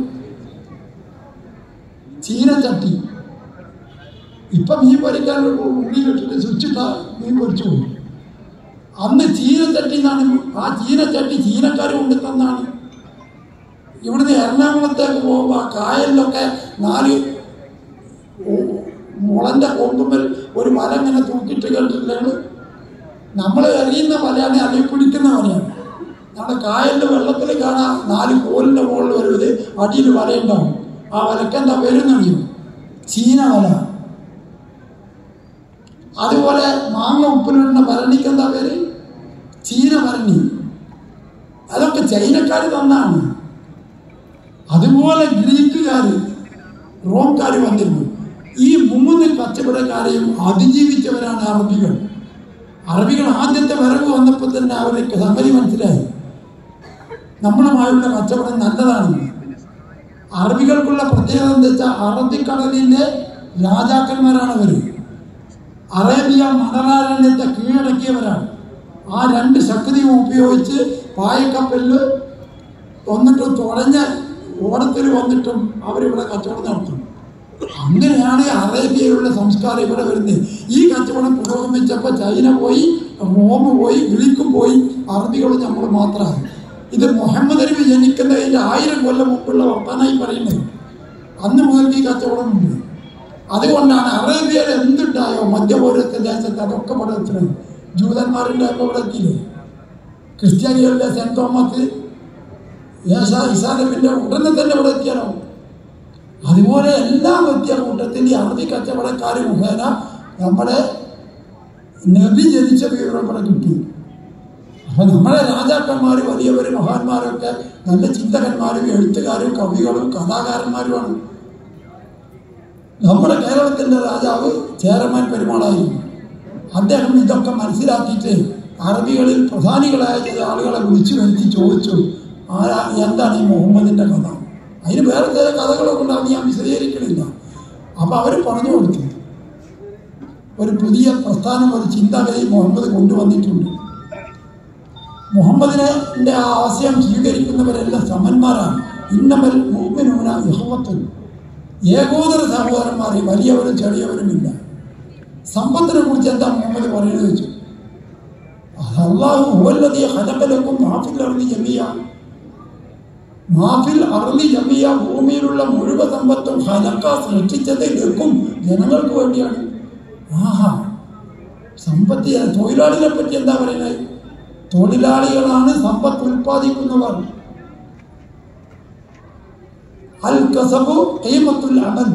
ചീനച്ചട്ടി ഇപ്പം മീൻ പൊരിക്കാൻ ഉള്ളിലിട്ടിട്ട് സ്വിച്ചിട്ടാ മീൻ പൊരിച്ചു പോകും അന്ന് ചീനച്ചട്ടി എന്നാണ് ആ ചീനച്ചട്ടി ചീനക്കാർ കൊണ്ടു തന്നാണ് ഇവിടുന്ന് എറണാകുളത്തേക്ക് പോകുമ്പോൾ ആ കായലിലൊക്കെ നാല് ഓ- മുളൻ്റെ കൊമ്പുമ്മൽ ഒരു വല ഇങ്ങനെ തൂക്കിയിട്ട് കേട്ടിട്ടില്ലാണ് നമ്മൾ എറിയുന്ന വലയാണ് അല്ലെങ്കിൽ പിടിക്കുന്ന വലയാണ് നമ്മുടെ കായലിൻ്റെ വെള്ളത്തിൽ കാണാം നാല് കോലിൻ്റെ മുകളിൽ വരുന്നത് അടിയിൽ വലയുണ്ടാവും ആ വലക്ക് എന്താ പേരെന്നറിയും ചീന വല അതുപോലെ മാങ്ങ ഉപ്പിലിടുന്ന ഭരണിക്ക് എന്താ പേര് ചീന ഭരണി അതൊക്കെ ചൈനക്കാർ തന്നാണ് അതുപോലെ ഗ്രീക്കുകാർ റോംകാർ വന്നിരുന്നു ഈ മൂന്ന് കച്ചവടക്കാരെയും അതിജീവിച്ചവരാണ് അറബികൾ അറബികൾ ആദ്യത്തെ വരവ് വന്നപ്പോൾ തന്നെ അവർക്ക് സംഗതി മനസ്സിലായി നമ്മളുമായുള്ള കച്ചവടം നല്ലതാണെന്ന് അറബികൾക്കുള്ള പ്രത്യേകത എന്താ വെച്ചാൽ അറബിക്കടലിൻ്റെ രാജാക്കന്മാരാണ് അവർ അറേബ്യ മണലാരണ്യത്തെ കീഴടക്കിയവരാണ് ആ രണ്ട് ശക്തിയും ഉപയോഗിച്ച് പായക്കപ്പലിൽ വന്നിട്ടും തുഴഞ്ഞ ഓടത്തിൽ വന്നിട്ടും അവരിവിടെ കച്ചവടം നടത്തും അങ്ങനെയാണ് അറേബ്യയിലുള്ള സംസ്കാരം ഇവിടെ വരുന്നത് ഈ കച്ചവടം പുരോഗമിച്ചപ്പോൾ ചൈന പോയി റോം പോയി ഗ്രീക്കും പോയി അറബികളും നമ്മൾ മാത്രമായി ഇത് മുഹമ്മദ് നബി ജനിക്കുന്നതിൻ്റെ ആയിരം കൊല്ലം മുമ്പുള്ള വർത്തനായി പറയുന്നത് അന്ന് മുതൽ ഈ കച്ചവടമുണ്ട് അതുകൊണ്ടാണ് അറേബ്യയിൽ എന്തുണ്ടായോ മധ്യപൗരത്തെ ദേശത്ത് അതൊക്കെ ഇവിടെ എത്തുന്നത് ജൂതന്മാരുടെ ഒക്കെ ഇവിടെ എത്തിയില്ലേ ക്രിസ്ത്യാനികളുടെ സെൻറ് തോമസ് യേശ ഇസാനബിൻ്റെ ഉടനെ തന്നെ ഇവിടെ എത്തിയാലോ അതുപോലെ എല്ലാം എത്തിയ കൂട്ടത്തിൽ ഈ അറബി കച്ചവടക്കാർ മുഖേന നമ്മുടെ നബി ജനിച്ച വിവരം ഇവിടെ കിട്ടി അപ്പം നമ്മളെ രാജാക്കന്മാർ വലിയവർ മഹാന്മാരൊക്കെ നല്ല ചിന്തകന്മാരും എഴുത്തുകാരും കവികളും കഥാകാരന്മാരുമാണ് നമ്മുടെ കേരളത്തിൻ്റെ രാജാവ് ചേരമാൻ പെരുമാളായിരുന്നു അദ്ദേഹം ഇതൊക്കെ മനസ്സിലാക്കിയിട്ട് അറബികളിൽ പ്രധാനികളായ ചില ആളുകളെ വിളിച്ചു വരുത്തി ചോദിച്ചു ആരാ എന്താണ് ഈ മുഹമ്മദിൻ്റെ കഥ അതിന് വേറെ ചില കഥകളൊക്കെ ഉണ്ട് അത് ഞാൻ വിശദീകരിക്കണില്ല അപ്പോൾ അവർ പറഞ്ഞു കൊടുത്തു ഒരു പുതിയ പ്രസ്ഥാനം ഒരു ചിന്താഗതി മുഹമ്മദ് കൊണ്ടുവന്നിട്ടുണ്ട് മുഹമ്മദിനെ ആ ആശയം സ്വീകരിക്കുന്നവരെല്ലാം സമന്മാരാണ് ഇന്നമൽ മുഹമ്മിനൂന യഹോവത്തും ഏകോദര സഹോദരന്മാരെ വലിയവരും ചെറിയവരുമില്ല സമ്പത്തിനെ കുറിച്ച് എന്താ മുഹമ്മദ് പറയുന്നത് ചോദിച്ചു അള്ളാഹു ഹുവല്ലതീ ഹലക്കലക്കും മാഫിൽ അറിഞ്ഞ് ജമിയ മാഫിൽ അറിഞ്ഞ് ജമിയ ഭൂമിയിലുള്ള മുഴുവൻ സമ്പത്തും ഹലക്ക സൃഷ്ടിച്ചത് ലക്കും ജനങ്ങൾക്ക് വേണ്ടിയാണ് ആഹാ സമ്പത്തി തൊഴിലാളികളെ പറ്റി എന്താ പറയുന്നത് തൊഴിലാളികളാണ് സമ്പത്ത് ഉൽപ്പാദിക്കുന്നവർ അൽ കസബു കൈമത്തുൽ അമൽ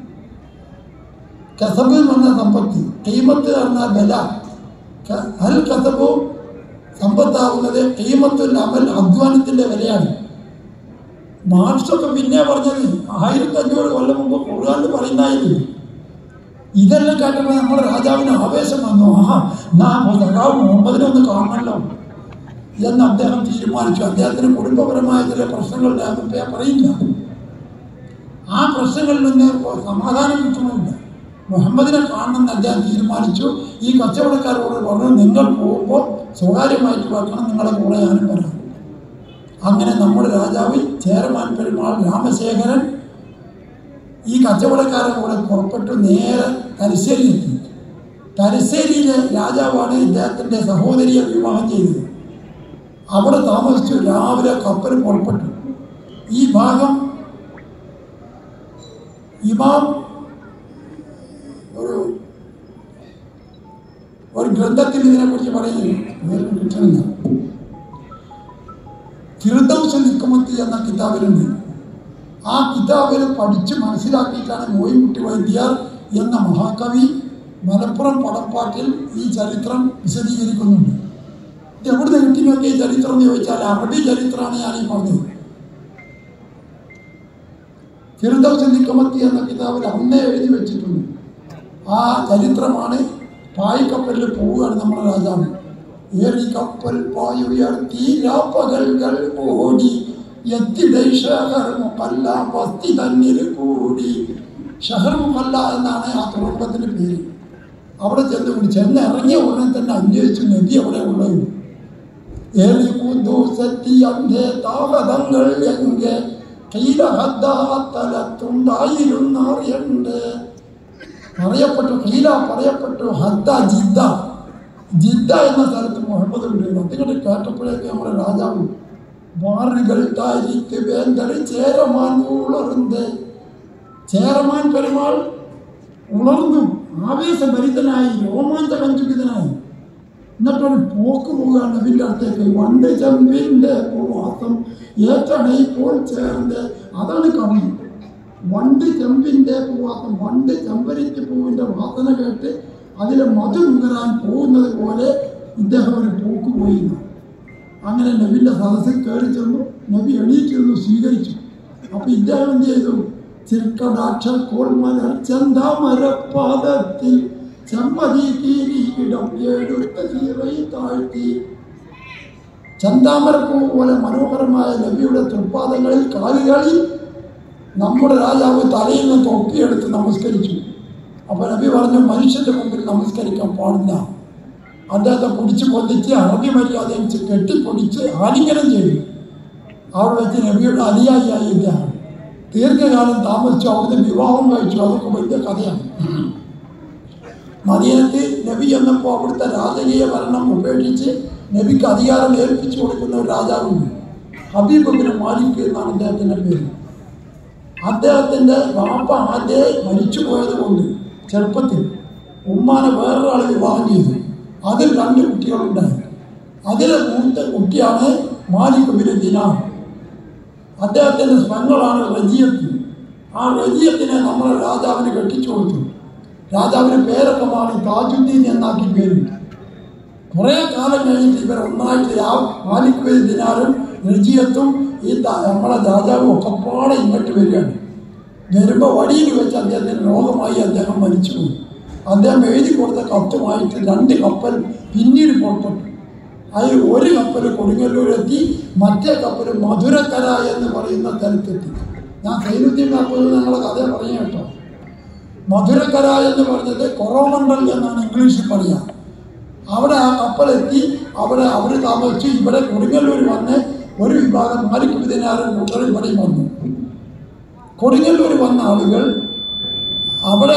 കസബ് എന്ന് പറഞ്ഞ സമ്പത്ത് കൈമത്ത് പറഞ്ഞാൽ ബല ക- അൽ കസബു സമ്പത്താവുന്നത് കൈമത്തുൽ അമൽ അധ്വാനത്തിന്റെ വിലയാണ് മാർക്സൊക്കെ പിന്നെ പറഞ്ഞത് ആയിരത്തി അഞ്ഞൂറ് കൊല്ലം മുമ്പ് ഖുർആാനിൽ പറയുന്നായിരുന്നു ഇതെല്ലാം കേട്ടപ്പോൾ നമ്മുടെ രാജാവിന് ആവേശം വന്നു ആഹാ നാം സഖാവ് മുഹമ്മദിനെ ഒന്ന് കാണണമല്ലോ എന്ന് അദ്ദേഹം തീരുമാനിച്ചു അദ്ദേഹത്തിന് കുടുംബപരമായ ചില പ്രശ്നങ്ങൾ അദ്ദേഹം പറയില്ല ആ പ്രശ്നങ്ങളിൽ നിന്ന് സമാധാനം കിട്ടണമില്ല മുഹമ്മദിനെ കാണണമെന്ന് അദ്ദേഹം തീരുമാനിച്ചു ഈ കച്ചവടക്കാരോട് പറഞ്ഞു നിങ്ങൾ പോകുമ്പോൾ സ്വകാര്യമായിട്ട് വെക്കണം നിങ്ങളെ കൂടെ ഞാനും വരാം അങ്ങനെ നമ്മുടെ രാജാവ് ചേരമാൻ പെരുമാൾ രാമശേഖരൻ ഈ കച്ചവടക്കാരുടെ കൂടെ പുറപ്പെട്ടു നേരെ തലശ്ശേരിയിലെത്തി തലശ്ശേരിയിലെ രാജാവാണ് ഇദ്ദേഹത്തിൻ്റെ സഹോദരിയെ വിവാഹം ചെയ്തത് അവിടെ താമസിച്ചു രാവിലെ കപ്പൽ പുറപ്പെട്ടു ഈ ഭാഗം ഇമാം ഒരു ഒരു ഗ്രന്ഥത്തിൽ ഇതിനെക്കുറിച്ച് പറയുന്നു വേറെ കിട്ടണില്ല ഫിർദൗസ് നിക്കുമത്തി എന്ന കിതാബിലുണ്ട് ആ കിതാബിൽ പഠിച്ച് മനസ്സിലാക്കിയിട്ടാണ് മോയിൻകുട്ടി വൈദ്യർ എന്ന മഹാകവി മലപ്പുറം പടപ്പാട്ടിൽ ഈ ചരിത്രം വിശദീകരിക്കുന്നുണ്ട് ഇത് എവിടുന്ന് കിട്ടി നോക്കിയ ഈ ചരിത്രം എന്ന് ചോദിച്ചാൽ അറബി ചരിത്രമാണ് ഞാൻ ഈ പറഞ്ഞത് ഫിർദൗസ് നിക്കുമത്തി എന്ന കിതാബിൽ അന്നേ എഴുതി വെച്ചിട്ടുണ്ട് ആ ചരിത്രമാണ് പായ്ക്കപ്പലിൽ പോവുകയാണ് നമ്മുടെ രാജാവ് ഏറി കപ്പൽ പായുയർത്തി രാപ്പകൽകൾ ഓടി എത്തിടൈ ഷഹർ മുക്കല്ല വസ്തി തന്നിൽ കൂടി ഷഹർ മുക്കല്ല എന്നാണ് ആ തുറമ്പത്തിൻ്റെ പേര് അവിടെ ചെന്ന് കൂടി ചെന്ന് ഇറങ്ങിയ ഉടനെ തന്നെ അന്വേഷിച്ചു നദി അവിടെ ഉള്ളത് ഏറി കുന്തൂസത്തി അന്ധേ താവതങ്ങൾ എങ്കെ കൈലഹദ്ദാത്തലത്തുണ്ടായിരുന്നറിയണ്ട് പറയപ്പെട്ടു കീല പറയപ്പെട്ടു ഹദ്ദ ജിദ്ദ ജിദ്ദ എന്ന സ്ഥലത്ത് മുഹമ്മദ് ഉണ്ട് അതിങ്ങോട്ട് കേട്ടപ്പോഴേക്ക് നമ്മുടെ രാജാവ് വാറുകൾ താരിക്ക് വേന്തറി ചേരമാൻ ഉളർന്ന് ചേരമാൻ പെരുമാൾ ഉണർന്നു ആവേശഭരിതനായി രോമാഞ്ചകഞ്ചുകിതനായി എന്നിട്ടൊരു പോക്ക് പോവുകയാണ് നബിൻ്റെ അടുത്തേക്ക് വണ്ട് ചെമ്പിൻ്റെ വാസം ഏറ്റണയിപ്പോൾ ചേർന്ന് അതാണ് കവി വണ്ട് ചെമ്പിൻ്റെ പൂവാസം വണ്ട് ചെമ്പരിക്ക് പൂവിൻ്റെ വാസന കേട്ട് അതിലെ മധു നുകരാൻ പോകുന്നത് പോലെ ഇദ്ദേഹം ഒരു പോക്ക് പോയിരുന്നു അങ്ങനെ നബിൻ്റെ സദസ്സിൽ കയറി ചെന്നു നബി എണീറ്റിരുന്നു സ്വീകരിച്ചു അപ്പൊ ഇദ്ദേഹം എന്ത് ചെയ്തു ചിർക്കടാക്ഷ കോൾമലർ ചന്താമരപാദത്തിൽ ചെമ്മതി കീരിയിടം എടുത്ത ചീറൈ താഴ്ത്തി ചന്താമരപ്പൂ പോലെ മനോഹരമായ നബിയുടെ തൃപ്പാദങ്ങളിൽ കാലുകളിൽ നമ്മുടെ രാജാവ് തലയിൽ നിന്ന് തൊപ്പിയെടുത്ത് നമസ്കരിച്ചു അപ്പോൾ നബി പറഞ്ഞു മനുഷ്യന്റെ മുമ്പിൽ നമസ്കരിക്കാൻ പാടില്ല അദ്ദേഹത്തെ പിടിച്ച് പൊതിച്ച് അറബി മര്യാദ വെച്ച് കെട്ടിപ്പൊടിച്ച് ആലിംഗനം ചെയ്തു അവിടെ വെച്ച് നബിയുടെ അലിയായി ആയി ഇദ്ദേഹം ദീർഘകാലം താമസിച്ചു അവിടുന്ന് വിവാഹം കഴിച്ചു അതൊക്കെ വലിയ കഥയാണ് മദീനത്ത് നബി എന്നപ്പോൾ അവിടുത്തെ രാജകീയ ഭരണം ഉപേക്ഷിച്ച് നബിക്ക് അധികാരം ഏൽപ്പിച്ചു കൊടുക്കുന്ന ഒരു രാജാവുണ്ട് ഹബീബിന് മാലിക് എന്നാണ് അദ്ദേഹത്തിൻ്റെ പേര് അദ്ദേഹത്തിൻ്റെ വാപ്പ ആദ്യമേ മരിച്ചു പോയത് കൊണ്ട് ചെറുപ്പത്തിൽ ഉമ്മാനെ വേറൊരാൾ വിവാഹം ചെയ്തു അതിൽ രണ്ട് കുട്ടികളുണ്ടായി അതിലെ മൂത്ത കുട്ടിയാണ് മാലിക് ബിൻ ദിനാർ അദ്ദേഹത്തിൻ്റെ പെങ്ങളാണ് റജിയത്ത് ആ റജിയത്തിനെ നമ്മുടെ രാജാവിന് കെട്ടിച്ചു കൊടുത്തു രാജാവിന് പേരൊക്കെ മാറി താജുദ്ദീൻ എന്നാക്കി പേര് കുറേ കാലം കഴിഞ്ഞിട്ട് ഇവർ ഒന്നായിട്ട് ആ മാലിക് ബിൻ ദിനാറും റജിയത്തും ഈ ത- നമ്മളെ രാജാവും ഒക്കെ പാടെ ഇങ്ങോട്ട് വരികയാണ് വരുമ്പോൾ വഴിയിൽ വെച്ച് അദ്ദേഹത്തിന് രോഗമായി അദ്ദേഹം മരിച്ചുപോയി അദ്ദേഹം എഴുതി കൊടുത്ത കത്തുമായിട്ട് രണ്ട് കപ്പൽ പിന്നീട് പുറപ്പെട്ടു അതിൽ ഒരു കപ്പൽ കൊടുങ്ങല്ലൂരെത്തി മറ്റേ കപ്പൽ മധുരക്കര എന്ന് പറയുന്ന സ്ഥലത്തെത്തി ഞാൻ സൈനുദ്ദീൻ കാപ്പൂർ ഞങ്ങളെ കഥ പറഞ്ഞു കേട്ടോ മധുരക്കര എന്ന് പറഞ്ഞത് കൊറോമണ്ടൽ എന്നാണ് ഇംഗ്ലീഷിൽ പറയുക അവിടെ ആ കപ്പലെത്തി അവിടെ അവർ താമസിച്ചു ഇവിടെ കൊടുങ്ങല്ലൂർ വന്ന് ഒരു വിഭാഗം മാലിക് പതിനാറ് കൂട്ടർ ഇവിടെയും വന്നു കൊടുങ്ങല്ലൂർ വന്ന ആളുകൾ അവിടെ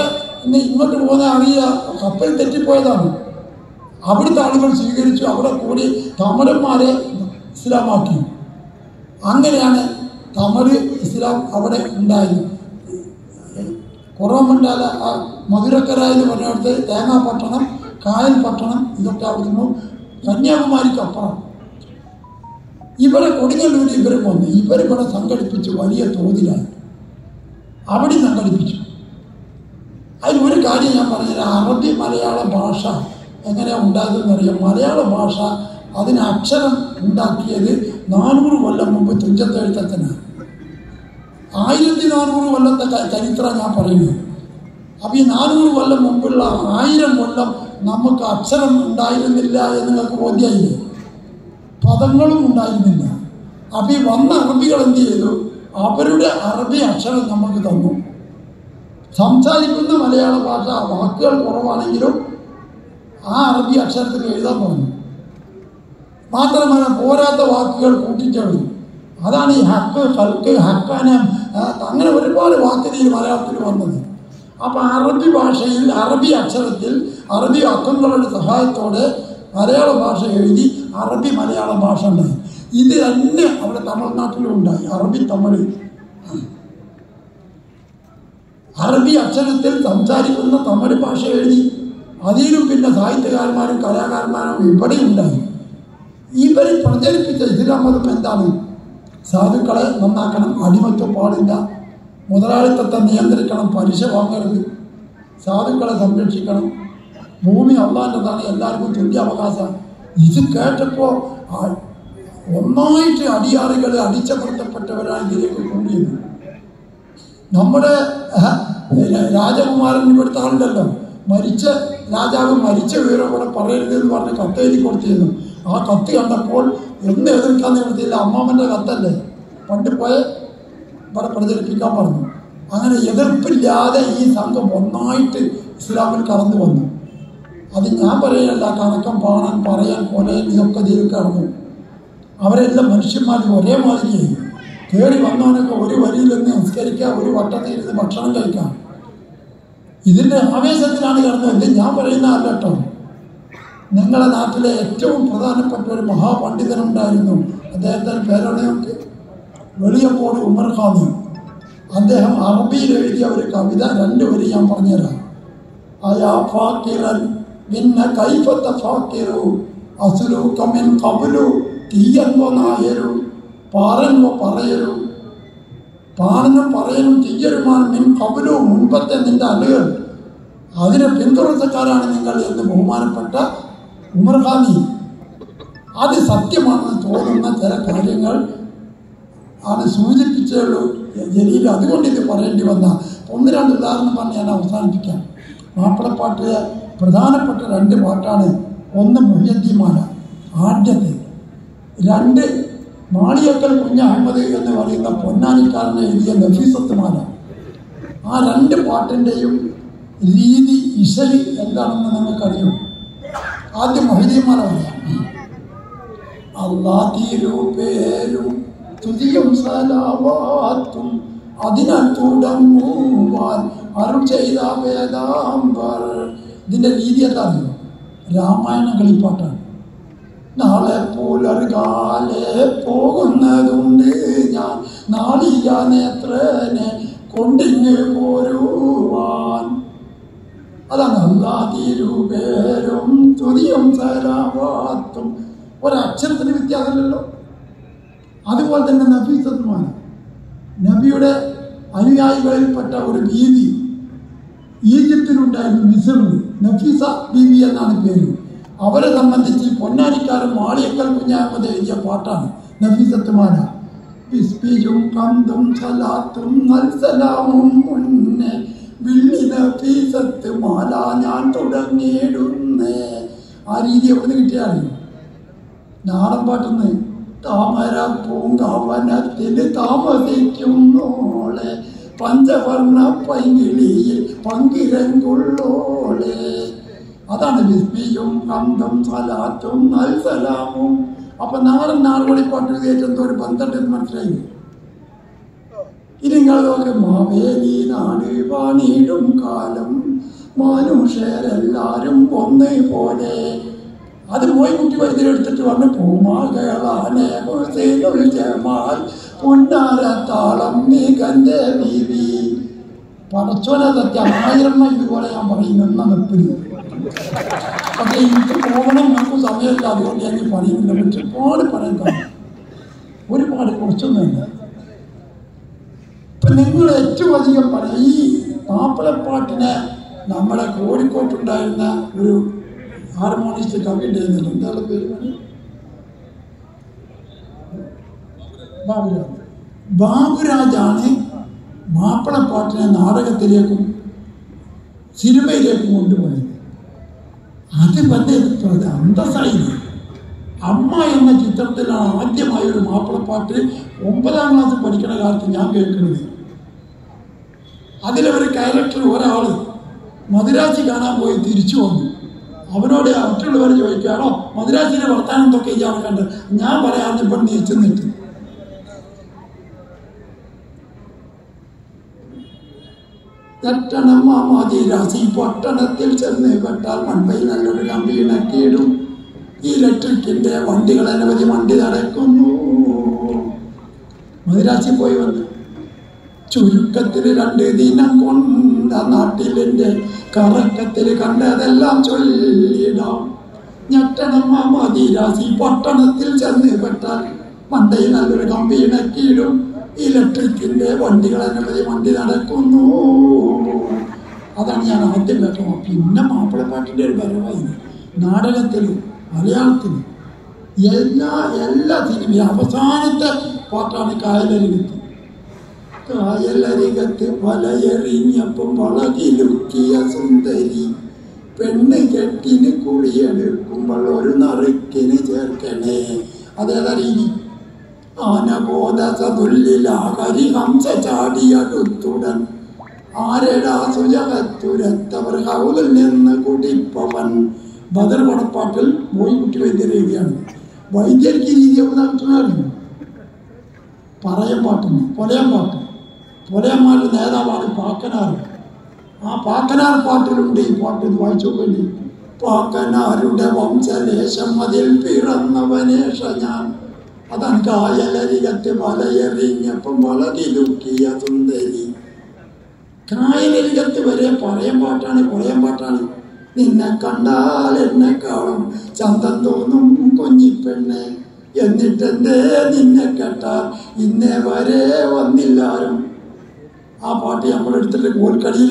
ഇന്ന് ഇങ്ങോട്ട് പോകുന്ന അറിയില്ല കപ്പൽ തെറ്റിപ്പോയതാണ് അവിടുത്തെ ആളുകൾ സ്വീകരിച്ചു അവിടെ കൂടി തമിഴന്മാരെ ഇസ്ലാമാക്കി അങ്ങനെയാണ് തമിഴ് ഇസ്ലാം അവിടെ ഉണ്ടായത് കുറവുണ്ടാല ആ മധുരക്കര എന്ന് പറഞ്ഞിടത്ത് തേങ്ങാപട്ടണം കായൽ പട്ടണം ഇതൊക്കെ അവിടുന്ന് കന്യാകുമാരിക്ക് അപ്പുറം ഇവരെ കൊടുങ്ങല്ലൂർ ഇവർ വന്നു ഇവരിവിടെ സംഘടിപ്പിച്ചു വലിയ തോതിലായി അവിടെ സംഘടിപ്പിച്ചു അതിൽ ഒരു കാര്യം ഞാൻ പറഞ്ഞുതരാം അറബി മലയാള ഭാഷ എങ്ങനെയാണ് ഉണ്ടായതെന്ന് അറിയാം മലയാള ഭാഷ അതിന് അക്ഷരം ഉണ്ടാക്കിയത് നാനൂറ് കൊല്ലം മുമ്പ് തുഞ്ചത്തെഴുത്തച്ഛനാണ് ആയിരത്തി നാനൂറ് കൊല്ലത്തെ ക- ചരിത്രം ഞാൻ പറയുന്നത് അപ്പം ഈ നാനൂറ് കൊല്ലം മുമ്പുള്ള ആയിരം കൊല്ലം നമുക്ക് അക്ഷരം ഉണ്ടായിരുന്നില്ല എന്ന് നിങ്ങൾക്ക് ബോധ്യമായില്ലേ പദങ്ങളും ഉണ്ടായിരുന്നില്ല അപ്പം ഈ വന്ന അറബികൾ എന്ത് ചെയ്തു അവരുടെ അറബി അക്ഷരം നമുക്ക് തന്നു സംസാരിക്കുന്ന മലയാള ഭാഷ വാക്കുകൾ കുറവാണെങ്കിലും ആ അറബി അക്ഷരത്തിൽ എഴുതാൻ പറഞ്ഞു മാത്രമല്ല പോരാത്ത വാക്കുകൾ കൂട്ടിച്ചെഴുതും അതാണ് ഈ ഹക്ക് ഹൽക്ക് ഹക്കാനം ആ, അങ്ങനെ ഒരുപാട് വാക്കുകൾ മലയാളത്തിൽ വന്നത് അപ്പം അറബി ഭാഷയിൽ അറബി അക്ഷരത്തിൽ അറബി അക്കങ്ങളുടെ സഹായത്തോടെ മലയാള ഭാഷ എഴുതി അറബി മലയാള ഭാഷ ഉണ്ടായി ഇത് തന്നെ അവിടെ തമിഴ്നാട്ടിലും ഉണ്ടായി അറബി തമിഴ് അറബി അക്ഷരത്തിൽ സംസാരിക്കുന്ന തമിഴ് ഭാഷ എഴുതി അതിലും പിന്നെ സാഹിത്യകാരന്മാരും കലാകാരന്മാരും ഇവിടെ ഉണ്ടായി ഇവർ പ്രചരിപ്പിച്ച ഇസ്ലാം മതം എന്താണ് സാധുക്കളെ നന്നാക്കണം അടിമത്വം പാടില്ല മുതലാളിത്തത്തെ നിയന്ത്രിക്കണം പലിശ വാങ്ങരുത് സാധുക്കളെ സംരക്ഷിക്കണം ഭൂമി അള്ളാൻ്റെതാണ് എല്ലാവർക്കും തുല്യാവകാശം ഇത് കേട്ടപ്പോൾ ഒന്നായിട്ട് അടിയാറുകൾ അടിച്ചമർത്തപ്പെട്ടവരാണ് ഇതിലേക്ക് കൂടിയത് നമ്മുടെ ആ, രാ- രാജകുമാരൻ ഇവിടുത്തെ ആളുണ്ടല്ലോ മരിച്ച രാജാവ് മരിച്ച വിവരം ഇവിടെ പറയരുത് എന്ന് പറഞ്ഞ് കത്ത് എഴുതി കൊടുത്തിരുന്നു ആ കത്ത് കണ്ടപ്പോൾ എന്ന് എതിർക്കാൻ നിവൃത്തിയില്ല അമ്മാമൻ്റെ കത്തല്ലേ പണ്ട് പോയ ഇവിടെ പ്രചരിപ്പിക്കാൻ പറഞ്ഞു അങ്ങനെ എതിർപ്പില്ലാതെ ഈ സംഘം ഒന്നായിട്ട് ഇസ്ലാമിൽ കടന്നു വന്നു അത് ഞാൻ പറയല്ല കണക്കം പാണാൻ പറയാൻ കൊലയാൻ ഇതൊക്കെ ഇതിൽ കടന്നു അവരെല്ലാം മനുഷ്യന്മാർ ഒരേ മാതിരിയായി കയറി വന്നവനൊക്കെ ഒരു വരിയിൽ നിന്ന് നിസ്കരിക്കുക ഒരു വട്ടത്തിൽ ഇരുന്ന് ഭക്ഷണം കഴിക്കാം ഇതിൻ്റെ ആവേശത്തിലാണ് കിടന്നത് ഇത് ഞാൻ പറയുന്ന അല്ല കേട്ടോ നിങ്ങളുടെ നാട്ടിലെ ഏറ്റവും പ്രധാനപ്പെട്ട ഒരു മഹാപണ്ഡിതനുണ്ടായിരുന്നു അദ്ദേഹത്തിൻ്റെ പേരാണ് നമുക്ക് വെളിയക്കോട് ഉമർ ഖാദി അദ്ദേഹം അറബിയിൽ എഴുതിയ ഒരു കവിത രണ്ട് വരി ഞാൻ പറഞ്ഞുതരാം അയാ ഫാക്കിറൻ പിന്നെ കൈഫത്ത ഫാക്കിറു അസുലൂക്ക മിൻ കബുലു തീയൻവ നായരു പാറൻവ പറയരു പാണനും പറയനും തീയരുമാണ് മിൻ കബുലു മുൻപത്തെ നിന്റെ അലുകൾ അതിനെ പിന്തുടർച്ചക്കാരാണ് നിങ്ങൾ എന്ന് ബഹുമാനപ്പെട്ട ഉമർ ഖാനി അത് സത്യമാണെന്ന് തോന്നുന്ന ചില കാര്യങ്ങൾ ആണ് സൂചിപ്പിച്ചുള്ളൂ ജലീൽ അതുകൊണ്ട് ഇത് പറയേണ്ടി വന്ന ഒന്ന് രണ്ട് ഉദാഹരണം പറഞ്ഞ് ഞാൻ അവസാനിപ്പിക്കാം മാപ്പിളപ്പാട്ടിലെ പ്രധാനപ്പെട്ട രണ്ട് പാട്ടാണ് ഒന്ന് മുഹ്യദ്ദിമാല ആദ്യത്തെ രണ്ട് മാളിയക്കൽ കുഞ്ഞ അഹമ്മദ് എന്ന് പറയുന്ന പൊന്നാനിക്കാരനെ എഴുതിയ നഫീസത്തുമാല ആ രണ്ട് പാട്ടിൻ്റെയും രീതി ഇശലി എന്താണെന്ന് നിങ്ങൾക്കറിയും ആദ്യം മൊഹിദീമാല പറയാം അള്ളാ തിരുപേരും തുതിയും സലാവാത്തും അതിനാൽ തുടങ്ങുവാൻ അരുൾ ചെയ്ത വേദാംബർ ഇതിൻ്റെ രീതി എന്താ അറിയോ രാമായണ കളിപ്പാട്ടാണ് നാളെ പുലർകാലെ പോകുന്നതുണ്ട് ഞാൻ നാളിക നേത്രനെ കൊണ്ടിങ്ങ് പോരുവാൻ അതാണ് അല്ലാതിരുപേരും തുതിയും സലാവാത്തും ഒരക്ഷരത്തിന് വ്യത്യാസമില്ലല്ലോ അതുപോലെ തന്നെ നബീസത്വമാണ് നബിയുടെ അനുയായികളിൽപ്പെട്ട ഒരു ബീവി ഈജിപ്തിലുണ്ടായിരുന്നു മിസറിൽ നഫീസ ബീവി എന്നാണ് പേര് അവരെ സംബന്ധിച്ച് പൊന്നാനിക്കാരൻ മാളിയക്കൽ കുഞ്ഞാമത് എഴുതിയ പാട്ടാണ് നഫീസത്തുമാല ബിസ്ബിയും കന്തും സലാത്തും നൽസലാമും മുന്നേ വിള്ളി നഫീസത്ത് മാല ഞാൻ തുടങ്ങിയിടുന്നേ ആ രീതി എവിടെ നിന്ന് കിട്ടിയാണ് നാടൻ പാട്ടുന്ന് താമര പൂങ്കാവനത്തിൽ താമസിക്കുന്നോളെ പഞ്ചവർണ്ണ പൈങ്കിളിയിൽ പങ്കിരങ്കുള്ളോളെ അതാണ് വിസ്മിയും കന്തം സലാത്തും നൽസലാമും അപ്പൊ നാടൻ നാടുകൂടി പാട്ട് എന്തോ ഒരു ബന്ധമുണ്ടെന്ന് മനസ്സിലായി ഇനി നിങ്ങൾ നോക്ക് മാവേലി നാട് വാണിടും കാലം മനുഷ്യരെല്ലാരും ഒന്നേ പോലെ അത് പോയി കുട്ടി വൈദ്യരെടുത്തിട്ട് വന്ന് പൂമാകളാനെ ജമാൽ പുന്നാരത്താളം നീകന്റെ ബീവി പടച്ചോനെ സത്യം ആയിരം ഇതുപോലെ ഞാൻ പറയും എന്ന നിർപ്പില്ല പക്ഷെ എനിക്ക് പോകണം നമുക്ക് സമയമില്ല അതുകൊണ്ട് ഞാൻ ഈ പറയുന്നില്ല പക്ഷെ ഒരുപാട് പറയാൻ കാണും ഒരുപാട് കുറച്ചൊന്നുമില്ല ഇപ്പൊ നിങ്ങൾ ഏറ്റവും അധികം പറയും ഈ മാപ്പിളപ്പാട്ടിനെ നമ്മുടെ കോഴിക്കോട്ടുണ്ടായിരുന്ന ഒരു ഹാർമോണിസ്റ്റ് കവി ഉണ്ടായിരുന്നില്ല എന്താണ് പേര് പറഞ്ഞത്? ബാബുരാജ് ബാബുരാജാണ് മാപ്പിളപ്പാട്ടിനെ നാടകത്തിലേക്കും സിനിമയിലേക്കും കൊണ്ടുപോയത് അത് വലിയ പ്ര- അന്തസ്സായിരുന്നു അമ്മ എന്ന ചിത്രത്തിലാണ് ആദ്യമായി ഒരു മാപ്പിളപ്പാട്ട് ഒമ്പതാം ക്ലാസ് പഠിക്കുന്ന കാലത്ത് ഞാൻ കേൾക്കുന്നത് അതിലൊരു ക്യാരക്ടർ ഒരാൾ മദിരാശി കാണാൻ പോയി തിരിച്ചു വന്നു അവനോട് മറ്റുള്ളവർ ചോദിക്കുകയാണോ മദിരാശിയുടെ വർത്താനം എന്തൊക്കെ ഇയാൾ കണ്ടത് ഞാൻ പറയാൻ ഇപ്പം നീച്ചു നിൽക്കും തട്ടണം മാമാതിരാശി പട്ടണത്തിൽ ചെന്ന് പെട്ടാൽ മൺപയിൽ നല്ലൊരു കമ്പി ഇണക്കിയിടും ഇലക്ട്രിക്കിന്റെ വണ്ടികൾ അനവധി വണ്ടി നടക്കുന്നു മദിരാശി പോയി വന്നു ചുരുക്കത്തിൽ രണ്ട് ദിനം കൊണ്ട നാട്ടിലെന്റെ കറക്കത്തിൽ കണ്ടതെല്ലാം ചൊല്ലിടാം ഞെട്ടണം മദിരാശി പട്ടണത്തിൽ ചെന്ന് പെട്ടാൽ മണ്ടയിൽ നല്ലൊരു കമ്പി ഇണക്കിയിടും ഇലക്ട്രിക്കിന്റെ വണ്ടികൾ അനവധി വണ്ടി നടക്കുന്നു അതാണ് ഞാൻ ആദ്യം കേട്ടത് പിന്നെ മാപ്പിളപ്പാട്ടിൻ്റെ ഒരു വരവായി നാടകത്തിൽ മലയാളത്തിൽ എല്ലാ എല്ലാ സിനിമയും അവസാനത്തെ പാട്ടാണ് കായലരികത്ത് കായലരികത്ത് വലയെറിഞ്ഞപ്പം വളകിലുക്കിയ സുന്ദരി പെണ്ണ് കെട്ടിന് കുളിയെടുക്കുമ്പോൾ ഒരു നറുക്കിന് ചേർക്കണേ അതേതാ രീതി ആനബോധസതുല്ലിലാകരി ഹംസ ചാടിയടുത്തുടൻ ആരെടാ സുജകത്തുരത്തവർ ഹൗലിൽ നിന്ന് കുടിപ്പവൻ ബദർ പടപ്പാട്ടിൽ മോയിക്കുട്ടി വൈദ്യർ എഴുതിയാണ് വൈദ്യർക്ക് ഈ രീതി എവിടെ കിട്ടുന്നറിഞ്ഞു പറയം പാട്ടുണ്ട് പൊലയം പാട്ട് പൊലയന്മാരുടെ നേതാവാണ് പാക്കനാർ ആ പാക്കനാർ പാട്ടിലുണ്ട് ഈ പാട്ട് ഇത് വായിച്ചു നോക്കേണ്ടി പാക്കനാരുടെ വംശലേശം അതിൽ പിറന്നവനേഷ ഞാൻ അതാണ് കായലരികത്ത് വലയെറിഞ്ഞപ്പം വളകിലുക്കിയ സുന്ദരി കായലരികത്ത് വരെ പറയം പാട്ടാണ് പൊളയം പാട്ടാണ് നിന്നെ കണ്ടാൽ എന്നെ കാണും ചന്തം തോന്നും കുഞ്ഞിപ്പെണ്ണെ എന്നിട്ടെന്തേ നിന്നെ കേട്ടാൽ ഇന്നേ വരെ വന്നില്ലാരും ആ പാട്ട് നമ്മളെടുത്തിട്ട് കോൽക്കളിയിൽ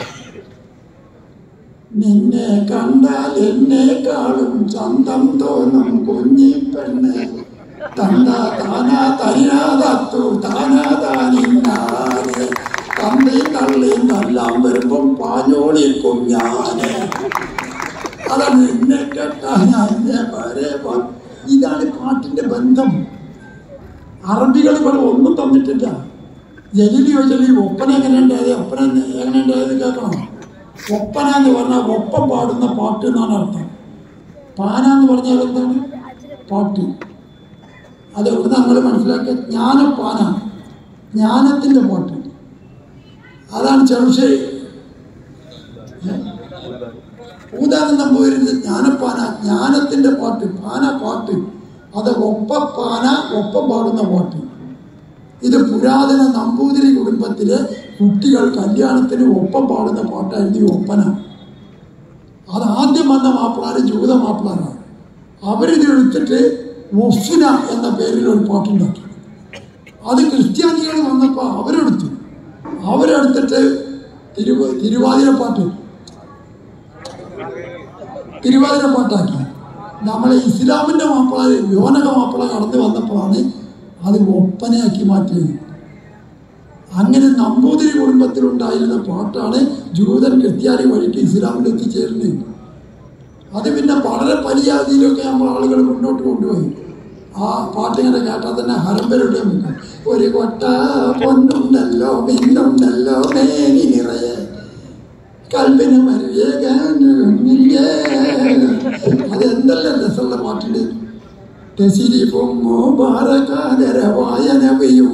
നിന്നെ കണ്ടാൽ എന്നെ കാണും ചന്തം തോന്നും കുഞ്ഞിപ്പെണ്ണെ തന്താ താനാ തരിനാതത്തു താനാ താനിന്നാരെ തന്തി തള്ളി എല്ലാം വരുമ്പം പാഞ്ഞോളിക്കും ഞാന് അതാണ് നിന്നെ കേട്ടാ ഞാൻ എന്നെ വരെ വ- ഇതാണ് പാട്ടിന്റെ ബന്ധം അറബികൾ ഇവിടെ ഒന്നും തന്നിട്ടില്ല ജലീലി ചോദിച്ചാൽ ഈ ഒപ്പന എങ്ങനെ ഉണ്ടായത് ഒപ്പന എങ്ങനെ ഉണ്ടായത് കേൾക്കണം ഒപ്പന എന്ന് പറഞ്ഞാൽ ഒപ്പം പാടുന്ന പാട്ട് എന്നാണ് അർത്ഥം പാന എന്ന് പറഞ്ഞാൽ എന്താണ് പാട്ട് അത് എവിടെ നമ്മൾ മനസ്സിലാക്കിയ ജ്ഞാനപ്പാന ജ്ഞാനത്തിൻ്റെ പാട്ട് അതാണ് ചെറുശ്ശേരി ഊതാനം നമ്പൂരിൻ്റെ ജ്ഞാനപ്പാന ജ്ഞാനത്തിൻ്റെ പാട്ട് പാന പാട്ട് അത് ഒപ്പപ്പാന ഒപ്പം പാടുന്ന പാട്ട് ഇത് പുരാതന നമ്പൂതിരി കുടുംബത്തിലെ കുട്ടികൾ കല്യാണത്തിന് ഒപ്പം പാടുന്ന പാട്ടായിരുന്നു ഈ ഒപ്പന അത് ആദ്യം വന്ന മാപ്പിളാര് ജൂത മാപ്പിളാരാണ് അവരിത് എടുത്തിട്ട് ഒഫിന എന്ന പേരിൽ ഒരു പാട്ടുണ്ടാക്കി അത് ക്രിസ്ത്യാനികൾ വന്നപ്പോൾ അവരെടുത്തു അവരെടുത്തിട്ട് തിരുവ തിരുവാതിര പാട്ട് തിരുവാതിര പാട്ടാക്കി നമ്മളെ ഇസ്ലാമിൻ്റെ മാപ്പിള യോനക മാപ്പിള കടന്നു വന്നപ്പോഴാണ് അത് ഒപ്പനയാക്കി മാറ്റിയത് അങ്ങനെ നമ്പൂതിരി കുടുംബത്തിലുണ്ടായിരുന്ന പാട്ടാണ് ജൂതൻ ക്രിസ്ത്യാനി വഴിക്ക് ഇസ്ലാമിൽ എത്തിച്ചേരുന്നത് അത് പിന്നെ വളരെ പര്യാദിയിലൊക്കെ നമ്മൾ ആളുകൾ മുന്നോട്ട് കൊണ്ടുപോയി ആ പാട്ടിങ്ങനെ കേട്ടാൽ തന്നെ ഹരമ്പരുടെ മുഖം ഒരു കൊട്ട പൊന്നുണ്ടല്ലോ മിന്നുണ്ടല്ലോ മേനി നിറയെ കൽപ്പിന് മരുകേ അതെന്തെല്ലാം രസമുള്ള പാട്ടുണ്ട് തെസിരിപ്പും മുബാറകാദരവായ നബിയും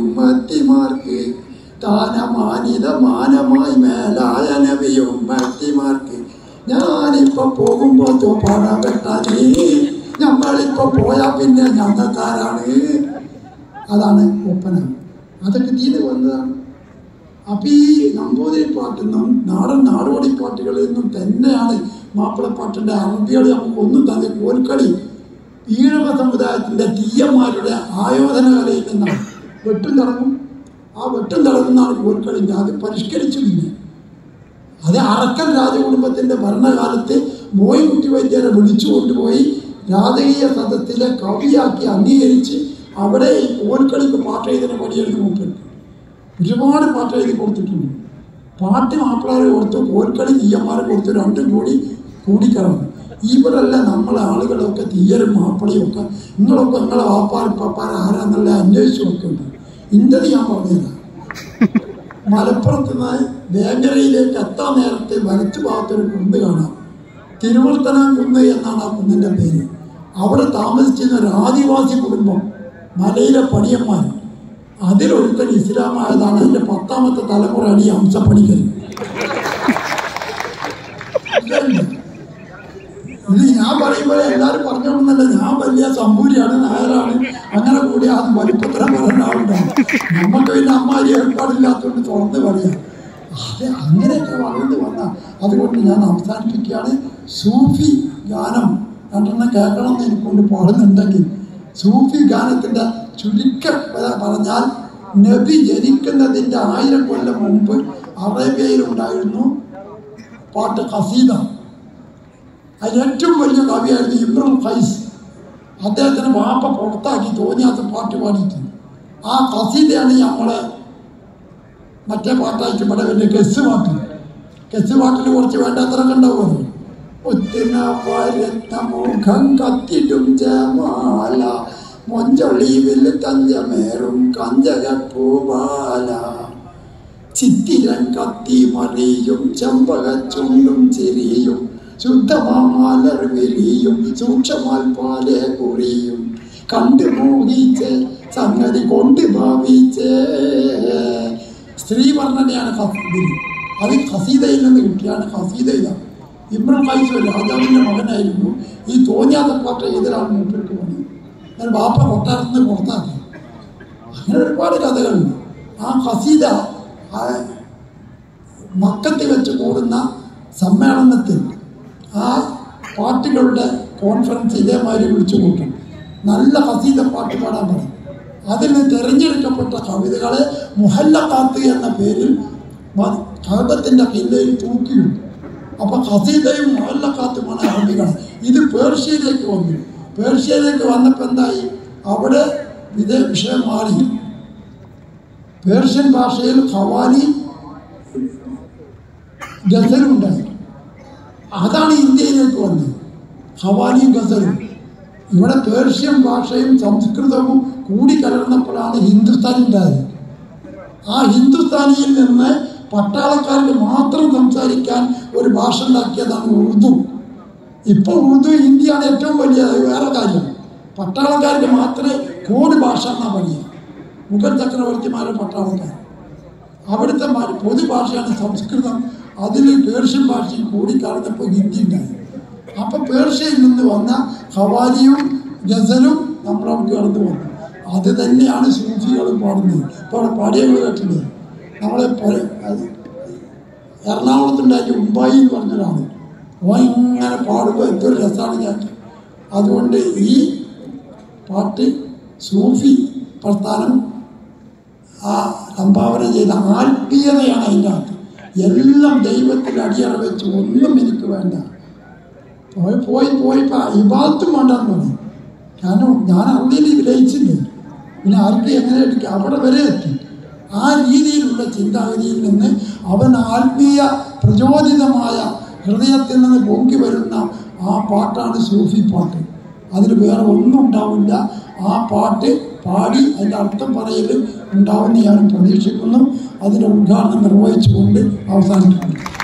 മത്തിമാർക്ക് താനമാനിത മാനമായി മേലായ നബിയും മത്തിമാർക്ക് ഞാനിപ്പോ പോകുമ്പോ തോപ്പാട വെട്ടാനേ ഞമ്മളിപ്പോ പോയാ പിന്നെ ഞങ്ങൾക്കാരാണ് അതാണ് ഒപ്പന അതൊക്കെ തീരെ വന്നതാണ് അപ്പൊ ഈ നമ്പൂതിരി പാട്ടിൽ നിന്നും നാടൻ നാടോടി പാട്ടുകളിൽ നിന്നും തന്നെയാണ് മാപ്പിളപ്പാട്ടിന്റെ അറബികളി നമുക്ക് ഒന്നും തന്നെ കോൽക്കളി ഈഴവ സമുദായത്തിന്റെ തീയന്മാരുടെ ആയോധന കലയിൽ നിന്നാണ് വെട്ടും തടങ്ങും ആ വെട്ടും തടങ്ങുന്നതാണ് കോൽക്കളിൻ്റെ അത് പരിഷ്കരിച്ചു പിന്നെ അത് അറക്കൻ രാജകുടുംബത്തിന്റെ ഭരണകാലത്ത് മോയിൻകുട്ടി വൈദ്യരെ വിളിച്ചു കൊണ്ടുപോയി രാജകീയ സദസ്സിലെ കവിയാക്കി അംഗീകരിച്ച് അവിടെ ഈ കോൽക്കളിക്ക് പാട്ട് എഴുതുന്ന പണിയെടുത്ത് മൂപ്പൻ ഒരുപാട് പാട്ട് എഴുതി കൊടുത്തിട്ടുണ്ട് പാട്ട് മാപ്പിളാരെ കൊടുത്തു കോൽക്കളി തീയന്മാരെ കൊടുത്തു രണ്ടും കൂടി കൂടിക്കറന്നു ഇവരല്ല നമ്മളെ ആളുകളൊക്കെ തീയരും മാപ്പിളയും ഒക്കെ നിങ്ങളൊക്കെ നിങ്ങളെ വാപ്പാർ പപ്പാർ ആരാന്നുള്ള അന്വേഷിച്ച് നോക്കുന്നുണ്ട് ഇന്നത് ഞാൻ പറഞ്ഞുതരാം മലപ്പുറത്ത് നിന്ന് വേങ്ങരയിലേക്ക് എത്താൻ നേരത്തെ വലച്ചു ഭാഗത്തൊരു കുന്ന് കാണാം തിരുവർത്തനം കുന്ന് എന്നാണ് ആ കുന്നിൻ്റെ പേര് അവിടെ താമസിച്ചിരുന്ന ഒരു ആദിവാസി കുടുംബം മലയിലെ പണിയന്മാർ അതിലൊരുത്തൻ ഇസ്ലാമായതാണ് എൻ്റെ പത്താമത്തെ തലമുറയാണ് ഈ ഹംസപ്പണിക്കൽ ഇത് ഞാൻ പറയുമ്പോൾ എല്ലാവരും പറഞ്ഞോളന്നല്ല ഞാൻ വലിയ സമ്പൂരിയാണ് നായരാണ് അങ്ങനെ കൂടി അത് വലിപ്പത്തരം പറയുന്ന ആളുണ്ടാവും നമുക്ക് പിന്നെ അമ്മാരി ഏർപ്പാടില്ലാത്തതുകൊണ്ട് തുറന്ന് പറയാം അത് അങ്ങനെയൊക്കെ വളർന്നു വന്ന അതുകൊണ്ട് ഞാൻ അവസാനിപ്പിക്കുകയാണ് സൂഫി ഗാനം രണ്ടെണ്ണം കേൾക്കണമെന്ന് എനിക്കൊണ്ട് പാടുന്നുണ്ടെങ്കിൽ സൂഫി ഗാനത്തിൻ്റെ ചുരുക്കം പറഞ്ഞാൽ നബി ജനിക്കുന്നതിൻ്റെ ആയിരം കൊല്ലം മുമ്പ് അറേബ്യയിലുണ്ടായിരുന്നു പാട്ട് ഖസീദ അതിൽ ഏറ്റവും വലിയ കവിയായിരുന്നു ഇബ്രുൽ ഖൈസ് അദ്ദേഹത്തിന് വാപ്പ പുറത്താക്കി തോന്നിയാത്ത പാട്ട് പാടിയിട്ട് ആ ഖസീദയാണ് നമ്മളെ മറ്റേ പാട്ടായിട്ട് ഇവിടെ വലിയ കെസ് പാട്ട് കെസ് പാട്ടിൽ കുറച്ച് വേണ്ടാത്തരൊക്കെ ഉണ്ടാവുമല്ലോ ഒത്തിന വരുന്ന മുഖം കത്തിടും ജമാല മൊഞ്ചൊളിവിൽ കഞ്ചമേറും കഞ്ചകപ്പൂവാല ചിത്തിരൻ കത്തി മറിയും ചെമ്പകച്ചുണ്ടും ചിരിയും ശുദ്ധമാലർ വിരിയും സൂക്ഷ്മമാൽ പാലെ കുറിയും കണ്ടു മോഹിച്ച് സംഗതി കൊണ്ട് ഭാവിച്ച് സ്ത്രീവർണ്ണനയാണ് ഖസീദിൽ അത് ഖസീദയിൽ നിന്ന് കിട്ടിയാണ് ഖസീദയിലാണ് ഇമ്രാൻ ഖൈസ് രാജാവിൻ്റെ മകനായിരുന്നു ഈ തോന്നിയാത്ത പാട്ട് എതിരാണ് മൂപ്പർക്ക് പണി ഞാൻ ബാപ്പ കൊട്ടാരത്തിൽ നിന്ന് പുറത്താക്കി അങ്ങനെ ഒരുപാട് കഥകളുണ്ട് ആ ഖസീദ ആ മക്കത്ത് വെച്ച് കൂടുന്ന സമ്മേളനത്തിൽ ആ പാട്ടുകളുടെ കോൺഫറൻസ് ഇതേമാതിരി വിളിച്ചു കൂട്ടും നല്ല ഖസീദ പാട്ട് പാടാൻ പറയും അതിൽ നിന്ന് തിരഞ്ഞെടുക്കപ്പെട്ട കവിതകളെ മുഹല്ലക്കാത്ത് എന്ന പേരിൽ കഴകത്തിൻ്റെ കില്ലയിൽ തൂക്കിയിടും അപ്പം ഖസീദയും മുഹല്ലക്കാത്തുമാണ് അറബികൾ ഇത് പേർഷ്യയിലേക്ക് വന്നു പേർഷ്യയിലേക്ക് വന്നപ്പോൾ എന്തായി അവിടെ ഇതേ വിഷയം മാറി പേർഷ്യൻ ഭാഷയിൽ ഖവാലി ഗസലുണ്ടായി അതാണ് ഇന്ത്യയിലേക്ക് വന്നത് ഖവാലിയും ഗസലും ഇവിടെ പേർഷ്യൻ ഭാഷയും സംസ്കൃതവും കൂടിക്കലർന്നപ്പോഴാണ് ഹിന്ദുസ്ഥാൻ ഉണ്ടായത് ആ ഹിന്ദുസ്ഥാനിയിൽ നിന്ന് പട്ടാളക്കാർക്ക് മാത്രം സംസാരിക്കാൻ ഒരു ഭാഷ ഉണ്ടാക്കിയതാണ് ഉറുദു ഇപ്പോൾ ഉറുദു ഹിന്ദിയാണ് ഏറ്റവും വലിയ വേറെ കാര്യം പട്ടാളക്കാർക്ക് മാത്രമേ കോഡ് ഭാഷ എന്നാ പറയുക മുഗൾ ചക്രവർത്തിമാരെ പട്ടാളക്കാർ അവിടുത്തെ പൊതുഭാഷയാണ് സംസ്കൃതം അതിൽ പേർഷ്യൻ ഭാഷയും കൂടിക്കാണുന്നപ്പോൾ ഹിന്ദി ഉണ്ടായി അപ്പം പേർഷ്യയിൽ നിന്ന് വന്ന ഖവാലിയും ഗസലും നമ്മളവിടെ കടന്നു വന്നു അത് തന്നെയാണ് സൂഫികൾ പാടുന്നത് ഇപ്പോൾ അവിടെ പാടിയങ്ങൾ കേട്ടില്ലേ നമ്മളെ എറണാകുളത്തുണ്ടാക്കിയ ഉമ്പായി എന്ന് പറഞ്ഞൊരാണ് ഓ ഇങ്ങനെ പാടുമ്പോൾ എന്തൊരു രസമാണ് ഞാൻ അതുകൊണ്ട് ഈ പാട്ട് സൂഫി പ്രസ്ഥാനം ആ സംഭാവന ചെയ്ത ആത്മീയതയാണ് അതിൻ്റെ അകത്ത് എല്ലാം ദൈവത്തിൽ അടിയറ വെച്ച് ഒന്നും എനിക്ക് വേണ്ട പോയി പോയി പോയി ഇബാത്തും വേണ്ടെന്ന് പറഞ്ഞു കാരണം ഞാൻ അള്ളിയിൽ വിലയിച്ചില്ലേ പിന്നെ ആർക്ക് എങ്ങനെ എടുക്കുക അവിടെ വരെ എത്തി ആ രീതിയിലുള്ള ചിന്താഗതിയിൽ നിന്ന് അവൻ ആത്മീയ പ്രചോദിതമായ ഹൃദയത്തിൽ നിന്ന് പൊങ്കി വരുന്ന ആ പാട്ടാണ് സൂഫി പാട്ട് അതിൽ വേറെ ഒന്നും ഉണ്ടാവില്ല ആ പാട്ട് പാടി അതിൻ്റെ അർത്ഥം പറയൽ ഉണ്ടാവുമെന്ന് ഞാൻ പ്രതീക്ഷിക്കുന്നു അതിൻ്റെ ഉദ്ഘാടനം നിർവഹിച്ചുകൊണ്ട് അവസാനിക്കുന്നു